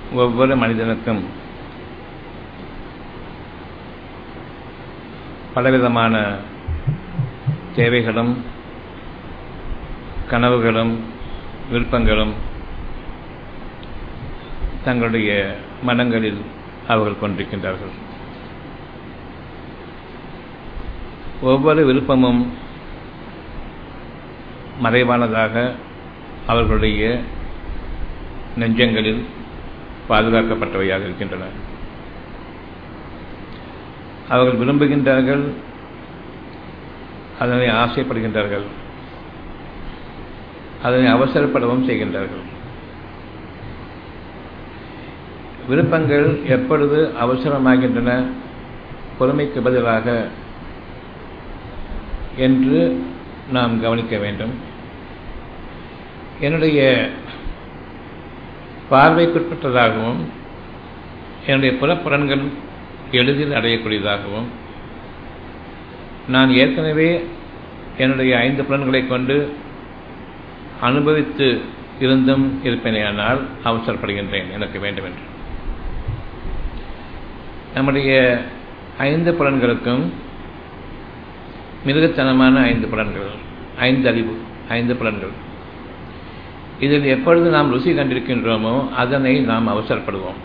ஒவ்வொரு மனிதனுக்கும் பலவிதமான தேவைகளும் கனவுகளும் விருப்பங்களும் தங்களுடைய மனங்களில் அவர்கள் கொண்டிருக்கின்றார்கள் ஒவ்வொரு விருப்பமும் மறைவானதாக அவர்களுடைய நெஞ்சங்களில் பாதுகாக்கப்பட்டவையாக இருக்கின்றன அவர்கள் விரும்புகின்றார்கள் அதனை ஆசைப்படுகின்றார்கள் அதனை அவசரப்படவும் செய்கின்றார்கள் விருப்பங்கள் எப்பொழுது அவசரமாகின்றன பொறுமைக்கு பதிலாக என்று நாம் கவனிக்க வேண்டும் என்னுடைய பார்வைக்குட்பட்டதாகவும் என்னுடைய புறப்புறன்கள் எளிதில் அடையக்கூடியதாகவும் நான் ஏற்கனவே என்னுடைய ஐந்து புலன்களை கொண்டு அனுபவித்து இருந்தும் இருப்பேனேயானால் அவசரப்படுகின்றேன் எனக்கு வேண்டும் என்று நம்முடைய ஐந்து புலன்களுக்கும் மிருகத்தனமான ஐந்து புலன்கள் ஐந்து அறிவு ஐந்து புலன்கள் இதில் எப்பொழுது நாம் ருசி கண்டிருக்கின்றோமோ அதனை நாம் அவசரப்படுவோம்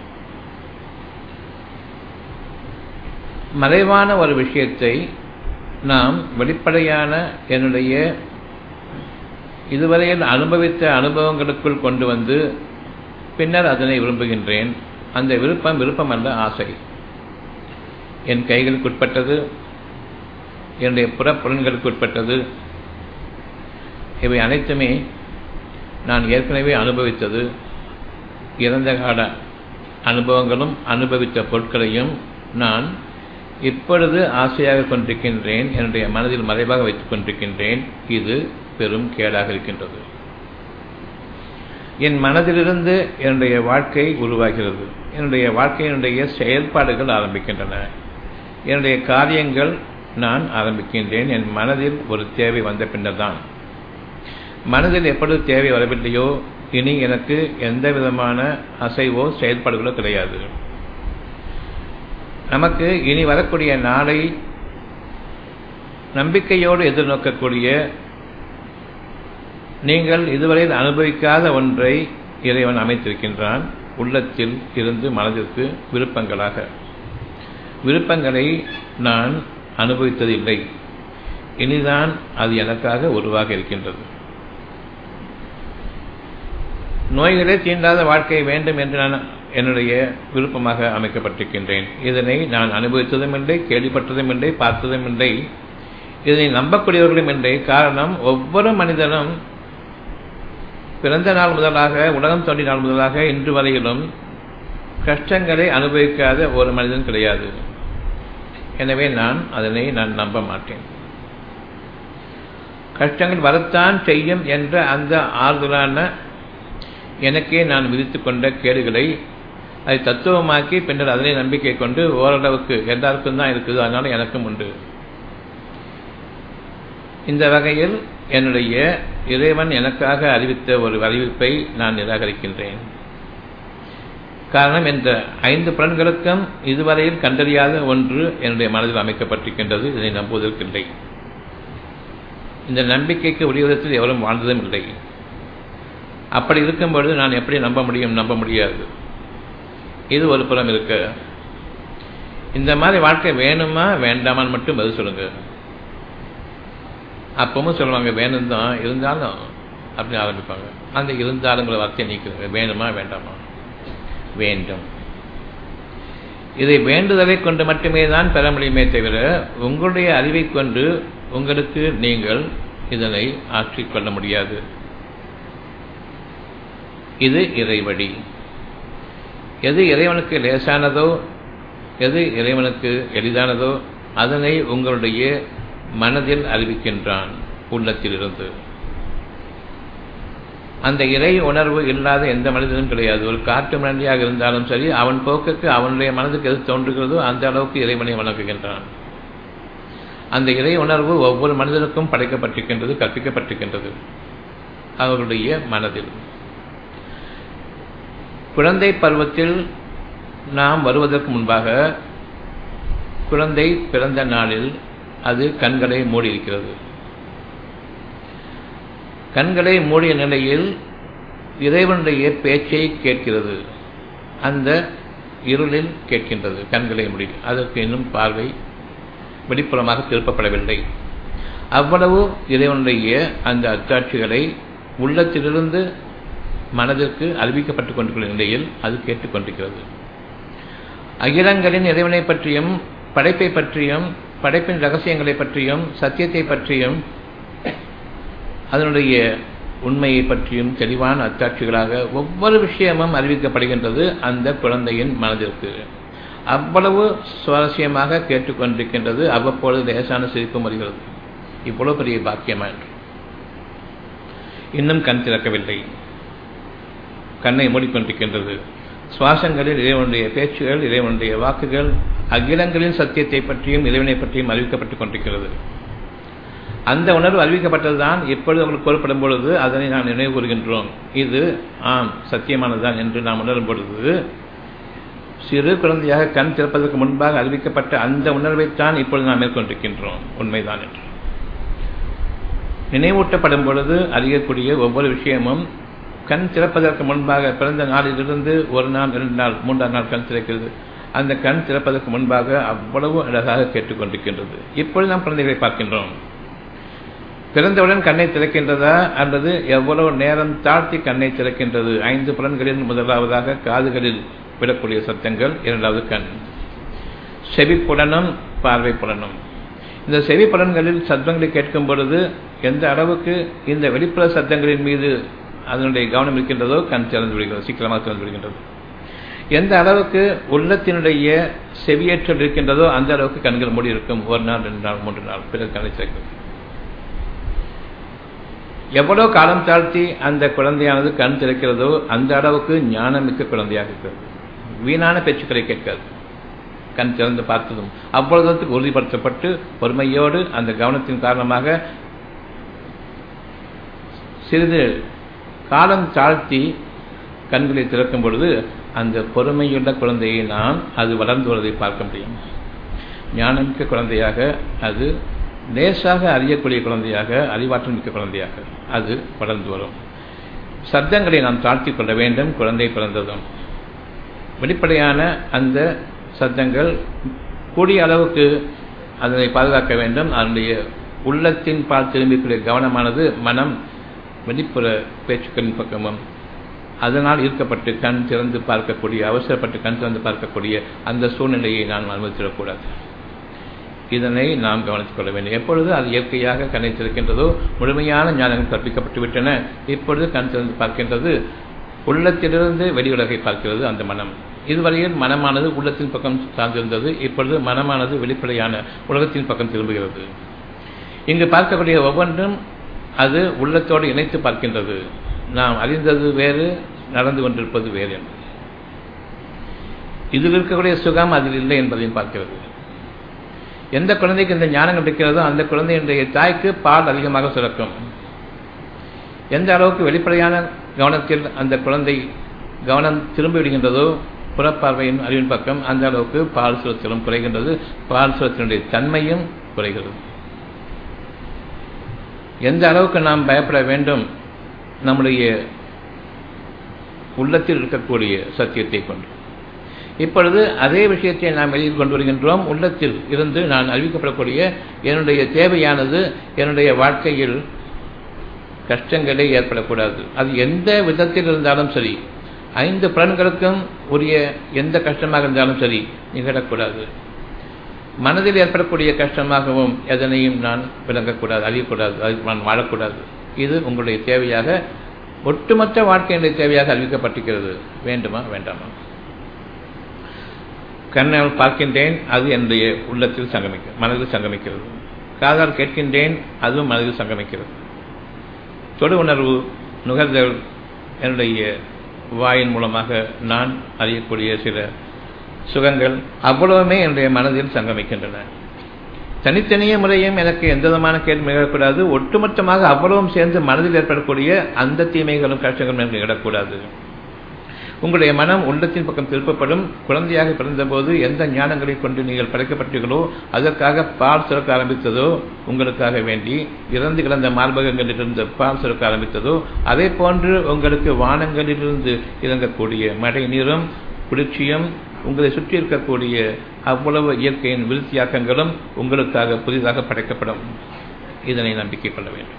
மறைவான ஒரு விஷயத்தை நாம் வெளிப்படையான என்னுடைய இதுவரையில் அனுபவித்த அனுபவங்களுக்குள் கொண்டு வந்து பின்னர் அதனை விரும்புகின்றேன் அந்த விருப்பம் விருப்பம் அல்ல ஆசை என் கைகளுக்கு உட்பட்டது என்னுடைய புறப்புலன்களுக்கு உட்பட்டது இவை அனைத்துமே நான் ஏற்கனவே அனுபவித்தது இறந்த கால அனுபவங்களும் அனுபவித்த பொருட்களையும் நான் இப்பொழுது ஆசையாக கொண்டிருக்கின்றேன் என்னுடைய மனதில் மறைவாக வைத்துக் கொண்டிருக்கின்றேன் இது பெரும் கேடாக இருக்கின்றது என் மனதிலிருந்து என்னுடைய வாழ்க்கை உருவாகிறது என்னுடைய வாழ்க்கையினுடைய செயல்பாடுகள் ஆரம்பிக்கின்றன என்னுடைய காரியங்கள் நான் ஆரம்பிக்கின்றேன் என் மனதில் ஒரு தேவை வந்த பின்னர் தான் மனதில் எப்பொழுது தேவை வரவில்லையோ இனி எனக்கு எந்த விதமான அசைவோ செயல்பாடுகளோ கிடையாது நமக்கு இனி வரக்கூடிய நாளை நம்பிக்கையோடு எதிர்நோக்கக்கூடிய நீங்கள் இதுவரையில் அனுபவிக்காத ஒன்றை இறைவன் அமைத்திருக்கின்றான் உள்ளத்தில் இருந்து மனதிற்கு விருப்பங்களாக விருப்பங்களை நான் அனுபவித்ததில்லை இனிதான் அது எனக்காக உருவாக இருக்கின்றது நோய்களே தீண்டாத வாழ்க்கை வேண்டும் என்று நான் என்னுடைய விருப்பமாக அமைக்கப்பட்டிருக்கின்றேன் இதனை நான் அனுபவித்ததும் இல்லை கேள்விப்பட்டதும் இல்லை பார்த்ததும் இல்லை இதனை நம்பக்கூடியவர்களும் இல்லை காரணம் ஒவ்வொரு மனிதனும் பிறந்த நாள் முதலாக உலகம் தோன்றிய நாள் முதலாக இன்று வரையிலும் கஷ்டங்களை அனுபவிக்காத ஒரு மனிதன் கிடையாது எனவே நான் அதனை நான் நம்ப மாட்டேன் கஷ்டங்கள் வரத்தான் செய்யும் என்ற அந்த ஆறுதலான எனக்கே நான் விதித்து கொண்ட கேடுகளை அதை தத்துவமாக்கி பின்னர் அதனை நம்பிக்கை கொண்டு ஓரளவுக்கு எல்லாருக்கும் தான் இருக்குது அதனால எனக்கும் உண்டு இந்த வகையில் என்னுடைய இறைவன் எனக்காக அறிவித்த ஒரு அறிவிப்பை நான் நிராகரிக்கின்றேன் காரணம் இந்த ஐந்து புலன்களுக்கும் இதுவரையில் கண்டறியாத ஒன்று என்னுடைய மனதில் அமைக்கப்பட்டிருக்கின்றது இதை நம்புவதற்கில்லை இந்த நம்பிக்கைக்கு உரியவிதத்தில் எவரும் வாழ்ந்ததும் இல்லை அப்படி இருக்கும் பொழுது நான் எப்படி நம்ப முடியும் நம்ப முடியாது இது ஒரு புறம் இருக்க இந்த மாதிரி வாழ்க்கை வேணுமா வேண்டாமான்னு மட்டும் பதில் சொல்லுங்க அப்பவும் சொல்லுவாங்க வேணும் தான் இருந்தாலும் அப்படின்னு ஆரம்பிப்பாங்க அந்த இருந்தாலுங்கிற வார்த்தையை நீக்குங்க வேணுமா வேண்டாமா வேண்டும் இதை வேண்டுதலை கொண்டு மட்டுமே தான் பெற முடியுமே தவிர உங்களுடைய அறிவை கொண்டு உங்களுக்கு நீங்கள் இதனை ஆற்றிக்கொள்ள முடியாது இது இறைவழி எது இறைவனுக்கு லேசானதோ எது இறைவனுக்கு எளிதானதோ அதனை உங்களுடைய மனதில் அறிவிக்கின்றான் உள்ளத்திலிருந்து அந்த இறை உணர்வு இல்லாத எந்த மனிதனும் கிடையாது ஒரு காட்டு மனிதியாக இருந்தாலும் சரி அவன் போக்குக்கு அவனுடைய மனதுக்கு எது தோன்றுகிறதோ அந்த அளவுக்கு இறைவனை வணங்குகின்றான் அந்த இறை உணர்வு ஒவ்வொரு மனிதனுக்கும் படைக்கப்பட்டிருக்கின்றது கற்பிக்கப்பட்டிருக்கின்றது அவர்களுடைய மனதில் குழந்தை பருவத்தில் நாம் வருவதற்கு முன்பாக குழந்தை பிறந்த நாளில் அது கண்களை மூடியிருக்கிறது கண்களை மூடிய நிலையில் இறைவனுடைய பேச்சை கேட்கிறது அந்த இருளில் கேட்கின்றது கண்களை மூடி அதற்கு இன்னும் பார்வை வெளிப்புறமாக திருப்பப்படவில்லை அவ்வளவு இறைவனுடைய அந்த அத்தாட்சிகளை உள்ளத்திலிருந்து மனதிற்கு அறிவிக்கப்பட்டுக் கொண்டிருக்கிற நிலையில் அது கேட்டுக்கொண்டிருக்கிறது அகிலங்களின் இறைவனை பற்றியும் படைப்பை பற்றியும் படைப்பின் ரகசியங்களை பற்றியும் சத்தியத்தை பற்றியும் அதனுடைய உண்மையை பற்றியும் தெளிவான அத்தாட்சிகளாக ஒவ்வொரு விஷயமும் அறிவிக்கப்படுகின்றது அந்த குழந்தையின் மனதிற்கு அவ்வளவு சுவாரஸ்யமாக கேட்டுக்கொண்டிருக்கின்றது அவ்வப்பொழுது லேசான சிரிப்பும் வருகிறது இவ்வளவு பெரிய பாக்கியமா என்று இன்னும் கண் திறக்கவில்லை கண்ணை மூடிக்கொண்டிருக்கின்றது சுவாசங்களில் இறைவனுடைய பேச்சுகள் இறைவனுடைய வாக்குகள் அகிலங்களின் சத்தியத்தை பற்றியும் இறைவனை பற்றியும் அறிவிக்கப்பட்டுக் கொண்டிருக்கிறது அந்த உணர்வு அறிவிக்கப்பட்டதுதான் எப்பொழுது அவங்களுக்கு கூறப்படும் பொழுது அதனை நாம் நினைவு கூறுகின்றோம் இது ஆம் சத்தியமானதுதான் என்று நாம் உணரும் பொழுது சிறு குழந்தையாக கண் திறப்பதற்கு முன்பாக அறிவிக்கப்பட்ட அந்த உணர்வைத்தான் இப்பொழுது நாம் மேற்கொண்டிருக்கின்றோம் உண்மைதான் என்று நினைவூட்டப்படும் பொழுது அறியக்கூடிய ஒவ்வொரு விஷயமும் கண் திறப்பதற்கு முன்பாக பிறந்த நாளிலிருந்து ஒரு நாள் இரண்டு நாள் மூன்றாம் நாள் கண் திறக்கிறது அந்த கண் திறப்பதற்கு முன்பாக அவ்வளவு அழகாக கேட்டுக்கொண்டிருக்கின்றது இப்பொழுது நாம் குழந்தைகளை பார்க்கின்றோம் பிறந்தவுடன் கண்ணை திறக்கின்றதா அல்லது எவ்வளவு நேரம் தாழ்த்தி கண்ணை திறக்கின்றது ஐந்து புலன்களில் முதலாவதாக காதுகளில் விடக்கூடிய சத்தங்கள் இரண்டாவது கண் செவி புலனும் பார்வை புலனும் இந்த செவி புலன்களில் சத்தங்களை கேட்கும் பொழுது எந்த அளவுக்கு இந்த வெளிப்புற சத்தங்களின் மீது அதனுடைய கவனம் இருக்கின்றதோ கண் திறந்து விடுகிறது சீக்கிரமாக திறந்து விடுகின்றது எந்த அளவுக்கு உள்ளத்தினுடைய செவியேற்றல் இருக்கின்றதோ அந்த அளவுக்கு கண்கள் மூடி இருக்கும் ஒரு நாள் ரெண்டு நாள் மூன்று நாள் பிறகு கண்ணை திறக்கிறது எவ்வளவு காலம் தாழ்த்தி அந்த குழந்தையானது கண் திறக்கிறதோ அந்த அளவுக்கு ஞானமிக்க குழந்தையாக இருக்கிறது வீணான பேச்சுக்களை கேட்காது கண் திறந்து பார்த்ததும் அவ்வளவுக்கு உறுதிப்படுத்தப்பட்டு பொறுமையோடு அந்த கவனத்தின் காரணமாக சிறிது காலம் தாழ்த்தி கண்களை திறக்கும் பொழுது அந்த பொறுமையுள்ள குழந்தையை நாம் அது வளர்ந்து வருவதை பார்க்க முடியும் ஞானமிக்க குழந்தையாக அது லேசாக அறியக்கூடிய குழந்தையாக அறிவாற்றல் மிக்க குழந்தையாக அது வளர்ந்து வரும் சத்தங்களை நாம் தாழ்த்தி கொள்ள வேண்டும் குழந்தை பிறந்ததும் வெளிப்படையான அந்த சத்தங்கள் கூடிய அளவுக்கு அதனை பாதுகாக்க வேண்டும் அதனுடைய உள்ளத்தின் பால் திரும்பிக்கூடிய கவனமானது மனம் வெளிப்புற பேச்சுக்களின் பக்கமும் அதனால் ஈர்க்கப்பட்டு கண் திறந்து பார்க்கக்கூடிய அவசரப்பட்டு கண் திறந்து பார்க்கக்கூடிய அந்த சூழ்நிலையை நாம் அனுமதிச்சிடக்கூடாது இதனை நாம் கவனித்துக் கொள்ள வேண்டும் எப்பொழுது அது இயற்கையாக கண்ணை திறக்கின்றதோ முழுமையான ஞானங்கள் கற்பிக்கப்பட்டு விட்டன இப்பொழுது கண் திறந்து பார்க்கின்றது உள்ளத்திலிருந்து வெளி உலகை பார்க்கிறது அந்த மனம் இதுவரையில் மனமானது உள்ளத்தின் பக்கம் சார்ந்திருந்தது இப்பொழுது மனமானது வெளிப்படையான உலகத்தின் பக்கம் திரும்புகிறது இங்கு பார்க்கக்கூடிய ஒவ்வொன்றும் அது உள்ளத்தோடு இணைத்து பார்க்கின்றது நாம் அறிந்தது வேறு நடந்து கொண்டிருப்பது வேறு என்பது இதில் இருக்கக்கூடிய சுகம் அதில் இல்லை என்பதையும் பார்க்கிறது எந்த குழந்தைக்கு இந்த ஞானம் கிடைக்கிறதோ அந்த குழந்தையினுடைய தாய்க்கு பால் அதிகமாக சுரக்கும் எந்த அளவுக்கு வெளிப்படையான கவனத்தில் அந்த குழந்தை கவனம் திரும்பி விடுகின்றதோ புறப்பார்வையின் அறிவின் பக்கம் அந்த அளவுக்கு பால் சுரத்திலும் குறைகின்றது பால் சுரத்தினுடைய தன்மையும் குறைகிறது எந்த அளவுக்கு நாம் பயப்பட வேண்டும் நம்முடைய உள்ளத்தில் இருக்கக்கூடிய சத்தியத்தை கொண்டு இப்பொழுது அதே விஷயத்தை நாம் வெளியில் கொண்டு வருகின்றோம் உள்ளத்தில் இருந்து நான் அறிவிக்கப்படக்கூடிய என்னுடைய தேவையானது என்னுடைய வாழ்க்கையில் கஷ்டங்களே ஏற்படக்கூடாது அது எந்த விதத்தில் இருந்தாலும் சரி ஐந்து புலன்களுக்கும் உரிய எந்த கஷ்டமாக இருந்தாலும் சரி நிகழக்கூடாது மனதில் ஏற்படக்கூடிய கஷ்டமாகவும் எதனையும் நான் விளங்கக்கூடாது அறியக்கூடாது அது நான் வாழக்கூடாது இது உங்களுடைய தேவையாக ஒட்டுமொத்த வாழ்க்கையினுடைய தேவையாக அறிவிக்கப்பட்டிருக்கிறது வேண்டுமா வேண்டாமா கண்ணால் பார்க்கின்றேன் அது என்னுடைய உள்ளத்தில் சங்கமிக்க மனதில் சங்கமிக்கிறது காதால் கேட்கின்றேன் அதுவும் மனதில் சங்கமிக்கிறது தொடு உணர்வு நுகர்தல் என்னுடைய வாயின் மூலமாக நான் அறியக்கூடிய சில சுகங்கள் அவ்வளவுமே என்னுடைய மனதில் சங்கமிக்கின்றன தனித்தனிய முறையும் எனக்கு எந்த விதமான கேள்வி நிகழக்கூடாது ஒட்டுமொத்தமாக அவ்வளவும் சேர்ந்து மனதில் ஏற்படக்கூடிய அந்த தீமைகளும் கஷ்டங்களும் எனக்கு நிகழக்கூடாது உங்களுடைய மனம் உள்ளத்தின் பக்கம் திருப்பப்படும் குழந்தையாக பிறந்தபோது எந்த ஞானங்களை கொண்டு நீங்கள் படைக்கப்பட்டீர்களோ அதற்காக பால் சுரக்க ஆரம்பித்ததோ உங்களுக்காக வேண்டி இறந்து கிடந்த மார்பகங்களிலிருந்து பால் சுரக்க ஆரம்பித்ததோ அதே போன்று உங்களுக்கு வானங்களிலிருந்து இறங்கக்கூடிய மழை நீரும் குளிர்ச்சியும் உங்களை சுற்றி இருக்கக்கூடிய அவ்வளவு இயற்கையின் விருத்தியாக்கங்களும் உங்களுக்காக புதிதாக படைக்கப்படும் இதனை நம்பிக்கை கொள்ள வேண்டும்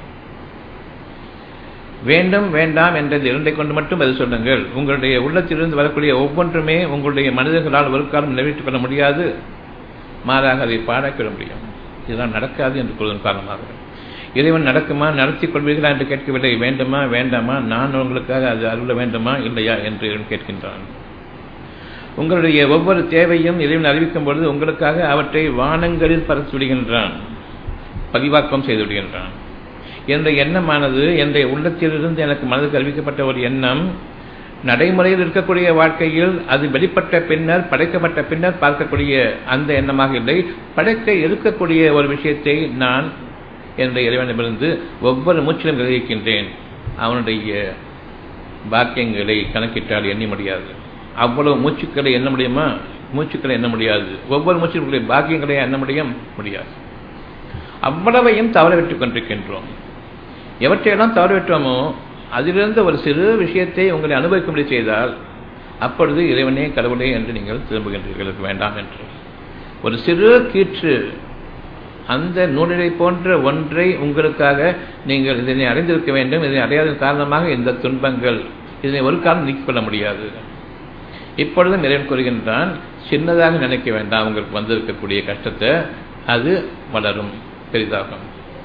வேண்டும் வேண்டாம் என்ற இரண்டை கொண்டு மட்டும் பதில் சொல்லுங்கள் உங்களுடைய உள்ளத்திலிருந்து வரக்கூடிய ஒவ்வொன்றுமே உங்களுடைய மனிதர்களால் ஒரு காலம் நிறைவேற்றிக் கொள்ள முடியாது மாறாக அதை பாடாக்கிட முடியும் இதெல்லாம் நடக்காது என்று கொள்வதன் காரணமாக இறைவன் நடக்குமா நடத்தி கொள்வீர்களா என்று கேட்கவில்லை வேண்டுமா வேண்டாமா நான் உங்களுக்காக அது அருள வேண்டுமா இல்லையா என்று இறைவன் கேட்கின்றான் உங்களுடைய ஒவ்வொரு தேவையும் இறைவன் அறிவிக்கும் பொழுது உங்களுக்காக அவற்றை வானங்களில் பரத்து விடுகின்றான் பதிவாக்கம் செய்து விடுகின்றான் என்ற எண்ணமானது என்னுடைய உள்ளத்திலிருந்து எனக்கு மனதுக்கு அறிவிக்கப்பட்ட ஒரு எண்ணம் நடைமுறையில் இருக்கக்கூடிய வாழ்க்கையில் அது வெளிப்பட்ட பின்னர் படைக்கப்பட்ட பின்னர் பார்க்கக்கூடிய அந்த எண்ணமாக இல்லை படைக்க இருக்கக்கூடிய ஒரு விஷயத்தை நான் என்ற இறைவனிடமிருந்து ஒவ்வொரு மூச்சிலும் கிரகிக்கின்றேன் அவனுடைய பாக்கியங்களை கணக்கிட்டால் எண்ணி முடியாது அவ்வளவு மூச்சுக்களை எண்ண முடியுமா மூச்சுக்களை எண்ண முடியாது ஒவ்வொரு மூச்சுக்களுடைய பாக்கியங்களை எண்ண முடியும் முடியாது அவ்வளவையும் தவற விட்டுக் கொண்டிருக்கின்றோம் எவற்றையெல்லாம் தவற விட்டோமோ அதிலிருந்து ஒரு சிறு விஷயத்தை உங்களை அனுபவிக்கும்படி செய்தால் அப்பொழுது இறைவனே கடவுளே என்று நீங்கள் திரும்புகின்றீர்களுக்கு வேண்டாம் என்று ஒரு சிறு கீற்று அந்த நூலிலை போன்ற ஒன்றை உங்களுக்காக நீங்கள் இதனை அடைந்திருக்க வேண்டும் இதனை அடையாதன் காரணமாக இந்த துன்பங்கள் இதனை ஒரு காலம் நீக்கிக் கொள்ள முடியாது இப்பொழுதும் இறைவன் கூறுகின்றான் சின்னதாக நினைக்க வேண்டாம் உங்களுக்கு வந்திருக்கக்கூடிய கஷ்டத்தை அது வளரும் பெரிதாகும்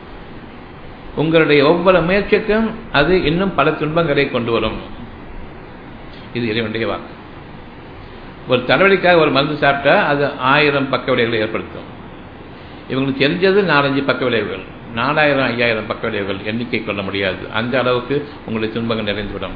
உங்களுடைய ஒவ்வொரு முயற்சிக்கும் அது இன்னும் பல துன்பங்களை கொண்டு வரும் இது இறைவனுடைய வாக்கு ஒரு தலைவலிக்காக ஒரு மருந்து சாப்பிட்டா அது ஆயிரம் பக்க விளைவுகளை ஏற்படுத்தும் இவங்களுக்கு தெரிஞ்சது நாலஞ்சு பக்க விளைவுகள் நாலாயிரம் ஐயாயிரம் பக்க விளைவுகள் எண்ணிக்கை கொள்ள முடியாது அந்த அளவுக்கு உங்களுடைய துன்பங்கள் நிறைந்துவிடும்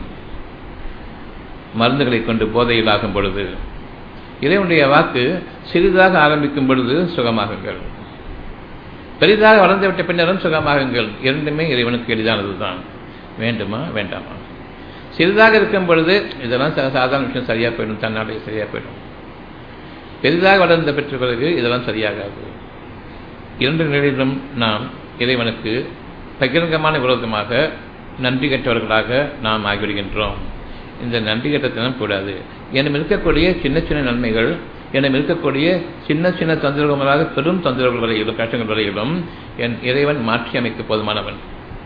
மருந்துகளை கொண்டு போதையில் ஆகும் பொழுது இறைவனுடைய வாக்கு சிறிதாக ஆரம்பிக்கும் பொழுது சுகமாகுங்கள் பெரிதாக வளர்ந்துவிட்ட பின்னரும் சுகமாகுங்கள் இரண்டுமே இறைவனுக்கு எளிதானதுதான் வேண்டுமா வேண்டாமா சிறிதாக இருக்கும் பொழுது இதெல்லாம் சாதாரண விஷயம் சரியா போயிடும் தன்னாலே சரியா போயிடும் பெரிதாக வளர்ந்த பெற்ற பிறகு இதெல்லாம் சரியாகாது இரண்டு நிலையிலும் நாம் இறைவனுக்கு பகிரங்கமான விரோதமாக நன்றி கற்றவர்களாக நாம் ஆகிவிடுகின்றோம் இந்த நன்றி கட்டத்தினம் கூடாது என்னும் இருக்கக்கூடிய சின்ன சின்ன நன்மைகள் என்னும் இருக்கக்கூடிய சின்ன சின்ன தொந்தரவுகளாக பெரும் தொந்தரவுகள் வரையிலும் கஷ்டங்கள் வரையிலும் என் இறைவன் மாற்றி அமைக்க போதுமானவன்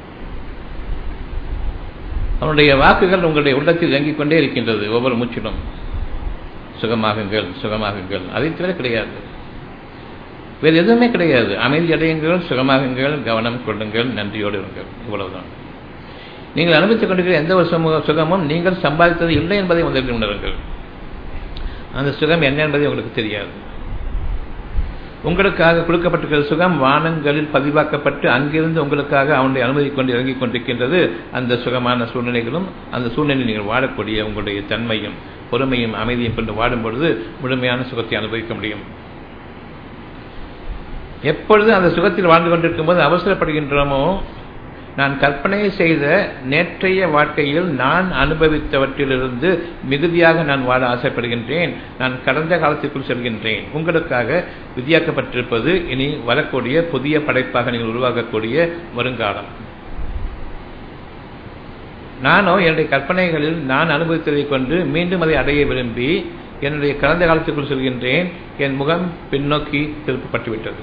அவனுடைய வாக்குகள் உங்களுடைய உள்ளத்தில் இயங்கிக் கொண்டே இருக்கின்றது ஒவ்வொரு மூச்சிலும் சுகமாகுங்கள் சுகமாகுங்கள் அதை தவிர கிடையாது வேறு எதுவுமே கிடையாது அமைதி அடையுங்கள் சுகமாகுங்கள் கவனம் கொள்ளுங்கள் நன்றியோடு இருங்கள் இவ்வளவுதான் நீங்கள் அனுபவித்துக் கொண்டிருக்கிற எந்த ஒரு சுகமும் நீங்கள் சம்பாதித்தது இல்லை என்பதை முதலில் உணருங்கள் அந்த சுகம் என்ன என்பதை உங்களுக்கு தெரியாது உங்களுக்காக கொடுக்கப்பட்டிருக்கிற சுகம் வானங்களில் பதிவாக்கப்பட்டு அங்கிருந்து உங்களுக்காக அவனுடைய அனுமதி கொண்டு இறங்கிக் கொண்டிருக்கின்றது அந்த சுகமான சூழ்நிலைகளும் அந்த சூழ்நிலையில் நீங்கள் வாழக்கூடிய உங்களுடைய தன்மையும் பொறுமையும் அமைதியும் கொண்டு வாடும் பொழுது முழுமையான சுகத்தை அனுபவிக்க முடியும் எப்பொழுது அந்த சுகத்தில் வாழ்ந்து கொண்டிருக்கும் போது அவசரப்படுகின்றோமோ நான் கற்பனை செய்த நேற்றைய வாழ்க்கையில் நான் அனுபவித்தவற்றிலிருந்து மிகுதியாக நான் வாழ ஆசைப்படுகின்றேன் நான் கடந்த காலத்திற்குள் செல்கின்றேன் உங்களுக்காக விதியாக்கப்பட்டிருப்பது இனி வரக்கூடிய புதிய படைப்பாக நீங்கள் உருவாக்கக்கூடிய வருங்காலம் நானோ என்னுடைய கற்பனைகளில் நான் அனுபவித்ததை கொண்டு மீண்டும் அதை அடைய விரும்பி என்னுடைய கடந்த காலத்திற்குள் செல்கின்றேன் என் முகம் பின்னோக்கி திருப்பப்பட்டுவிட்டது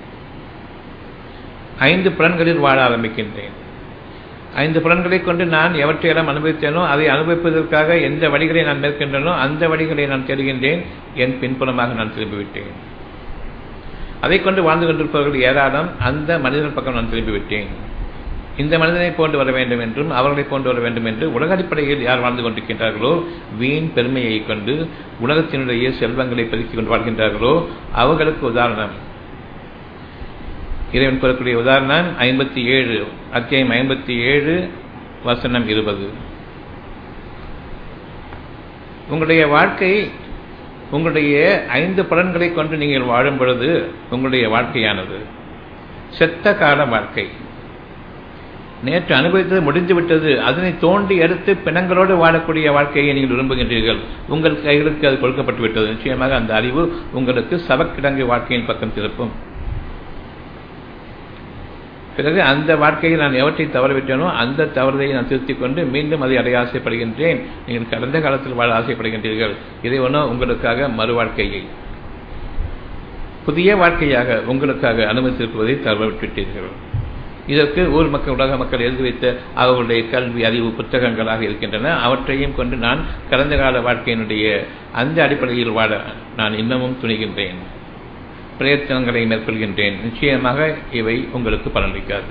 ஐந்து புலன்களில் வாழ ஆரம்பிக்கின்றேன் ஐந்து புலன்களை கொண்டு நான் எவற்றையெல்லாம் அனுபவித்தேனோ அதை அனுபவிப்பதற்காக எந்த வழிகளை நான் மேற்கின்றனோ அந்த வழிகளை நான் தேடுகின்றேன் என் பின்புலமாக நான் திரும்பிவிட்டேன் அதை கொண்டு வாழ்ந்து கொண்டிருப்பவர்கள் ஏராளம் அந்த மனிதர்கள் பக்கம் நான் திரும்பிவிட்டேன் இந்த மனிதனை போன்று வர வேண்டும் என்றும் அவர்களை போன்று வர வேண்டும் என்று உலக அடிப்படையில் யார் வாழ்ந்து கொண்டிருக்கின்றார்களோ வீண் பெருமையை கொண்டு உலகத்தினுடைய செல்வங்களை பெருக்கிக் கொண்டு வாழ்கின்றார்களோ அவர்களுக்கு உதாரணம் இறைவன் கூறக்கூடிய உதாரணம் ஐம்பத்தி ஏழு அத்தியாயம் ஐம்பத்தி ஏழு வசனம் இருபது உங்களுடைய வாழ்க்கை உங்களுடைய ஐந்து பலன்களை கொண்டு நீங்கள் வாழும் பொழுது உங்களுடைய வாழ்க்கையானது செத்த கால வாழ்க்கை நேற்று அனுபவித்தது முடிந்து விட்டது அதனை தோண்டி எடுத்து பிணங்களோடு வாழக்கூடிய வாழ்க்கையை நீங்கள் விரும்புகின்றீர்கள் உங்கள் கைகளுக்கு அது கொடுக்கப்பட்டு விட்டது நிச்சயமாக அந்த அறிவு உங்களுக்கு சவக்கிடங்கு வாழ்க்கையின் பக்கம் திருப்பும் பிறகு அந்த வாழ்க்கையில் நான் எவற்றை தவறவிட்டேனோ அந்த தவறுதை நான் திருத்திக் கொண்டு மீண்டும் அதை அடைய ஆசைப்படுகின்றேன் நீங்கள் கடந்த காலத்தில் வாழ ஆசைப்படுகின்றீர்கள் இதை ஒன்றோ உங்களுக்காக மறு வாழ்க்கையை புதிய வாழ்க்கையாக உங்களுக்காக அனுமதித்திருப்பதை தவறவிட்டுவிட்டீர்கள் இதற்கு ஊர் மக்கள் உலக மக்கள் எழுதி வைத்த அவர்களுடைய கல்வி அறிவு புத்தகங்களாக இருக்கின்றன அவற்றையும் கொண்டு நான் கடந்த கால வாழ்க்கையினுடைய அந்த அடிப்படையில் வாழ நான் இன்னமும் துணிகின்றேன் பிரயத்தனங்களை மேற்கொள்கின்றேன் நிச்சயமாக இவை உங்களுக்கு பலனளிக்காது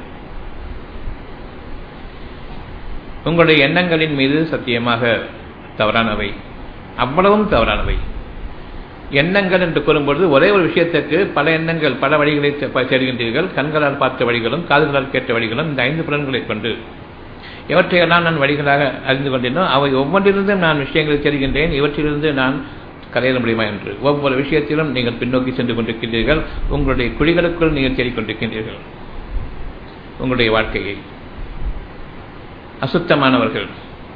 உங்களுடைய எண்ணங்களின் மீது சத்தியமாக தவறானவை அவ்வளவும் தவறானவை எண்ணங்கள் என்று கூறும்பொழுது ஒரே ஒரு விஷயத்துக்கு பல எண்ணங்கள் பல வழிகளை தேடுகின்றீர்கள் கண்களால் பார்த்த வழிகளும் காதுகளால் கேட்ட வழிகளும் இந்த ஐந்து புலன்களை கொண்டு எவற்றையெல்லாம் நான் வழிகளாக அறிந்து கொண்டேனோ அவை ஒவ்வொன்றிலிருந்தும் நான் விஷயங்களை தெரிகின்றேன் இவற்றிலிருந்து நான் கரையிட முடியுமா என்று ஒவ்வொரு விஷயத்திலும் நீங்கள் பின்னோக்கி சென்று கொண்டிருக்கின்றீர்கள் உங்களுடைய குழிகளுக்குள் நீங்கள் தேடிக்கொண்டிருக்கின்றீர்கள் உங்களுடைய வாழ்க்கையை அசுத்தமானவர்கள்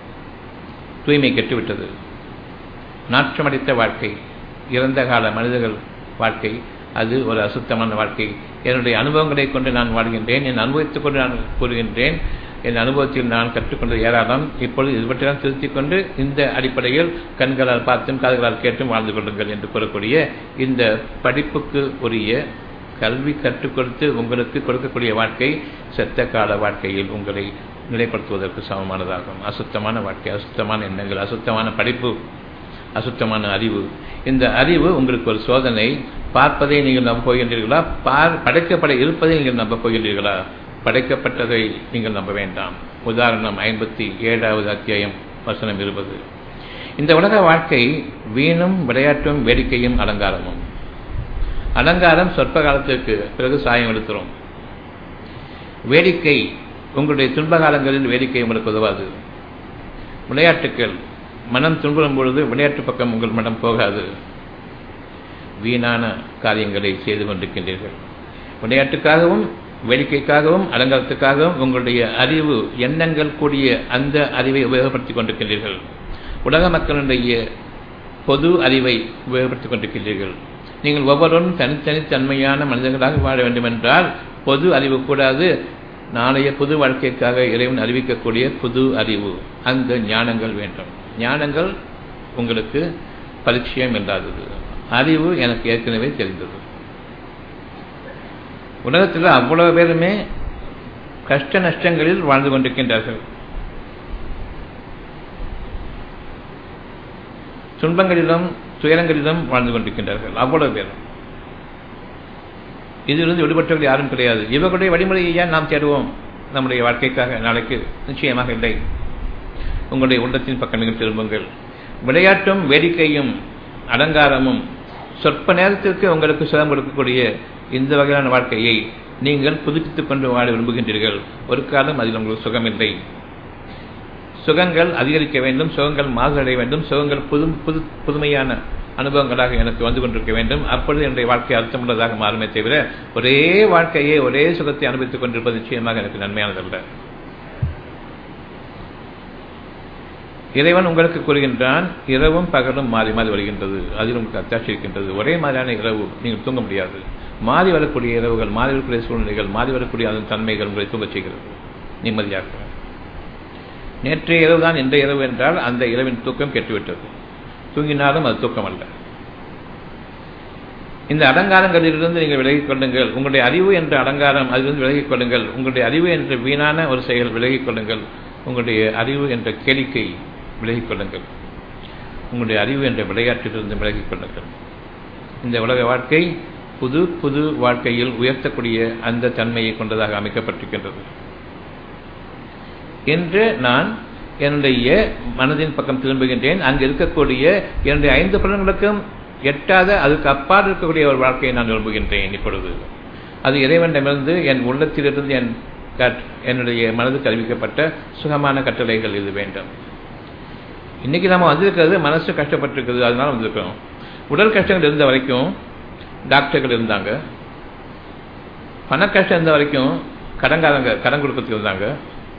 தூய்மை கெட்டுவிட்டது நாற்றமடித்த வாழ்க்கை இறந்த கால மனிதர்கள் வாழ்க்கை அது ஒரு அசுத்தமான வாழ்க்கை என்னுடைய அனுபவங்களை கொண்டு நான் வாழ்கின்றேன் என் அனுபவித்துக் கொண்டு நான் கூறுகின்றேன் என் அனுபவத்தில் நான் கற்றுக்கொண்டது ஏராளம் இப்பொழுது இதுபற்றிலாம் திருத்திக் கொண்டு இந்த அடிப்படையில் கண்களால் பார்த்தும் காதுகளால் கேட்டும் வாழ்ந்து கொள்ளுங்கள் என்று கூறக்கூடிய இந்த படிப்புக்கு உரிய கல்வி கற்றுக் கொடுத்து உங்களுக்கு கொடுக்கக்கூடிய வாழ்க்கை செத்த கால வாழ்க்கையில் உங்களை நிலைப்படுத்துவதற்கு சமமானதாகும் அசுத்தமான வாழ்க்கை அசுத்தமான எண்ணங்கள் அசுத்தமான படிப்பு அசுத்தமான அறிவு இந்த அறிவு உங்களுக்கு ஒரு சோதனை பார்ப்பதை நீங்கள் நம்ப போகின்றீர்களா பார் படைக்கப்பட இருப்பதை நீங்கள் நம்ப போகின்றீர்களா படைக்கப்பட்டதை நீங்கள் நம்ப வேண்டாம் உதாரணம் ஐம்பத்தி ஏழாவது அத்தியாயம் வசனம் இருபது இந்த உலக வாழ்க்கை வீணும் விளையாட்டும் வேடிக்கையும் அலங்காரமும் அலங்காரம் சொற்ப காலத்திற்கு பிறகு சாயம் எடுத்துரும் வேடிக்கை உங்களுடைய துன்ப காலங்களில் வேடிக்கை உங்களுக்கு உதவாது விளையாட்டுக்கள் மனம் துன்புறும் பொழுது விளையாட்டு பக்கம் உங்கள் மனம் போகாது வீணான காரியங்களை செய்து கொண்டிருக்கின்றீர்கள் விளையாட்டுக்காகவும் வேடிக்கைக்காகவும் அலங்காரத்துக்காகவும் உங்களுடைய அறிவு எண்ணங்கள் கூடிய அந்த அறிவை உபயோகப்படுத்திக் கொண்டிருக்கின்றீர்கள் உலக மக்களுடைய பொது அறிவை உபயோகப்படுத்திக் கொண்டிருக்கின்றீர்கள் நீங்கள் ஒவ்வொருவரும் தனித்தனி தன்மையான மனிதர்களாக வாழ வேண்டும் என்றால் பொது அறிவு கூடாது நாளைய புது வாழ்க்கைக்காக இறைவன் அறிவிக்கக்கூடிய புது அறிவு அந்த ஞானங்கள் வேண்டும் ஞானங்கள் உங்களுக்கு பரிச்சயம் என்றாதது அறிவு எனக்கு ஏற்கனவே தெரிந்தது உலகத்தில் அவ்வளவு பேருமே கஷ்ட நஷ்டங்களில் வாழ்ந்து கொண்டிருக்கின்றார்கள் துன்பங்களிலும் துயரங்களிலும் வாழ்ந்து கொண்டிருக்கின்றார்கள் அவ்வளவு பேரும் இதிலிருந்து விடுபட்டவர்கள் யாரும் கிடையாது இவர்களுடைய வழிமுறையை ஏன் நாம் தேடுவோம் நம்முடைய வாழ்க்கைக்காக நாளைக்கு நிச்சயமாக இல்லை உங்களுடைய உள்ளத்தின் பக்கம் நீங்கள் திரும்புங்கள் விளையாட்டும் வேடிக்கையும் அலங்காரமும் சொற்ப நேரத்திற்கு உங்களுக்கு சுகம் கொடுக்கக்கூடிய இந்த வகையான வாழ்க்கையை நீங்கள் புதுப்பித்துக் கொண்டு வாழ விரும்புகின்றீர்கள் ஒரு காலம் அதில் உங்களுக்கு சுகமில்லை சுகங்கள் அதிகரிக்க வேண்டும் சுகங்கள் மாறுதடைய வேண்டும் சுகங்கள் புது புது புதுமையான அனுபவங்களாக எனக்கு வந்து கொண்டிருக்க வேண்டும் அப்பொழுது என்னுடைய வாழ்க்கை அர்த்தமுள்ளதாக மாறுமே தவிர ஒரே வாழ்க்கையை ஒரே சுகத்தை அனுபவித்துக் கொண்டிருப்பது நிச்சயமாக எனக்கு நன்மையானதல்ல இறைவன் உங்களுக்கு கூறுகின்றான் இரவும் பகலும் மாறி மாறி வருகின்றது அதில் உங்களுக்கு அத்தாட்சி இருக்கின்றது ஒரே மாதிரியான இரவு நீங்கள் தூங்க முடியாது மாறி வரக்கூடிய இரவுகள் மாறி வரக்கூடிய சூழ்நிலைகள் மாறி வரக்கூடிய அதன் தன்மைகள் உங்களை தூங்கச் செய்கிறது நிம்மதியாக நேற்றைய இரவு தான் இன்றைய இரவு என்றால் அந்த இரவின் தூக்கம் கெட்டுவிட்டது தூங்கினாலும் அது தூக்கம் அல்ல இந்த அலங்காரங்களிலிருந்து நீங்கள் விலகிக் கொள்ளுங்கள் உங்களுடைய அறிவு என்ற அலங்காரம் அதிலிருந்து விலகிக் கொள்ளுங்கள் உங்களுடைய அறிவு என்ற வீணான ஒரு செயல் விலகிக் கொள்ளுங்கள் உங்களுடைய அறிவு என்ற கேளிக்கை விலகிக் கொள்ளுங்கள் உங்களுடைய அறிவு என்ற விளையாட்டிலிருந்து விலகிக் கொள்ளுங்கள் இந்த உலக வாழ்க்கை புது புது வாழ்க்கையில் உயர்த்தக்கூடிய அந்த தன்மையை கொண்டதாக அமைக்கப்பட்டிருக்கின்றது என்று நான் என்னுடைய மனதின் பக்கம் திரும்புகின்றேன் அங்கு இருக்கக்கூடிய என்னுடைய ஐந்து பலன்களுக்கும் எட்டாத அதுக்கு அப்பால் இருக்கக்கூடிய ஒரு வாழ்க்கையை நான் விரும்புகின்றேன் இப்பொழுது அது இறைவனிடமிருந்து என் உள்ளத்திலிருந்து என் என்னுடைய மனதுக்கு அறிவிக்கப்பட்ட சுகமான கட்டளைகள் இது வேண்டும் இன்னைக்கு நம்ம வந்திருக்கிறது மனசு கஷ்டப்பட்டிருக்குது அதனால வந்திருக்கிறோம் உடல் கஷ்டங்கள் இருந்த வரைக்கும் டாக்டர்கள் இருந்தாங்க பண கஷ்டம் இருந்த வரைக்கும் கடங்காரங்க கடன் கொடுக்கறதுக்கு இருந்தாங்க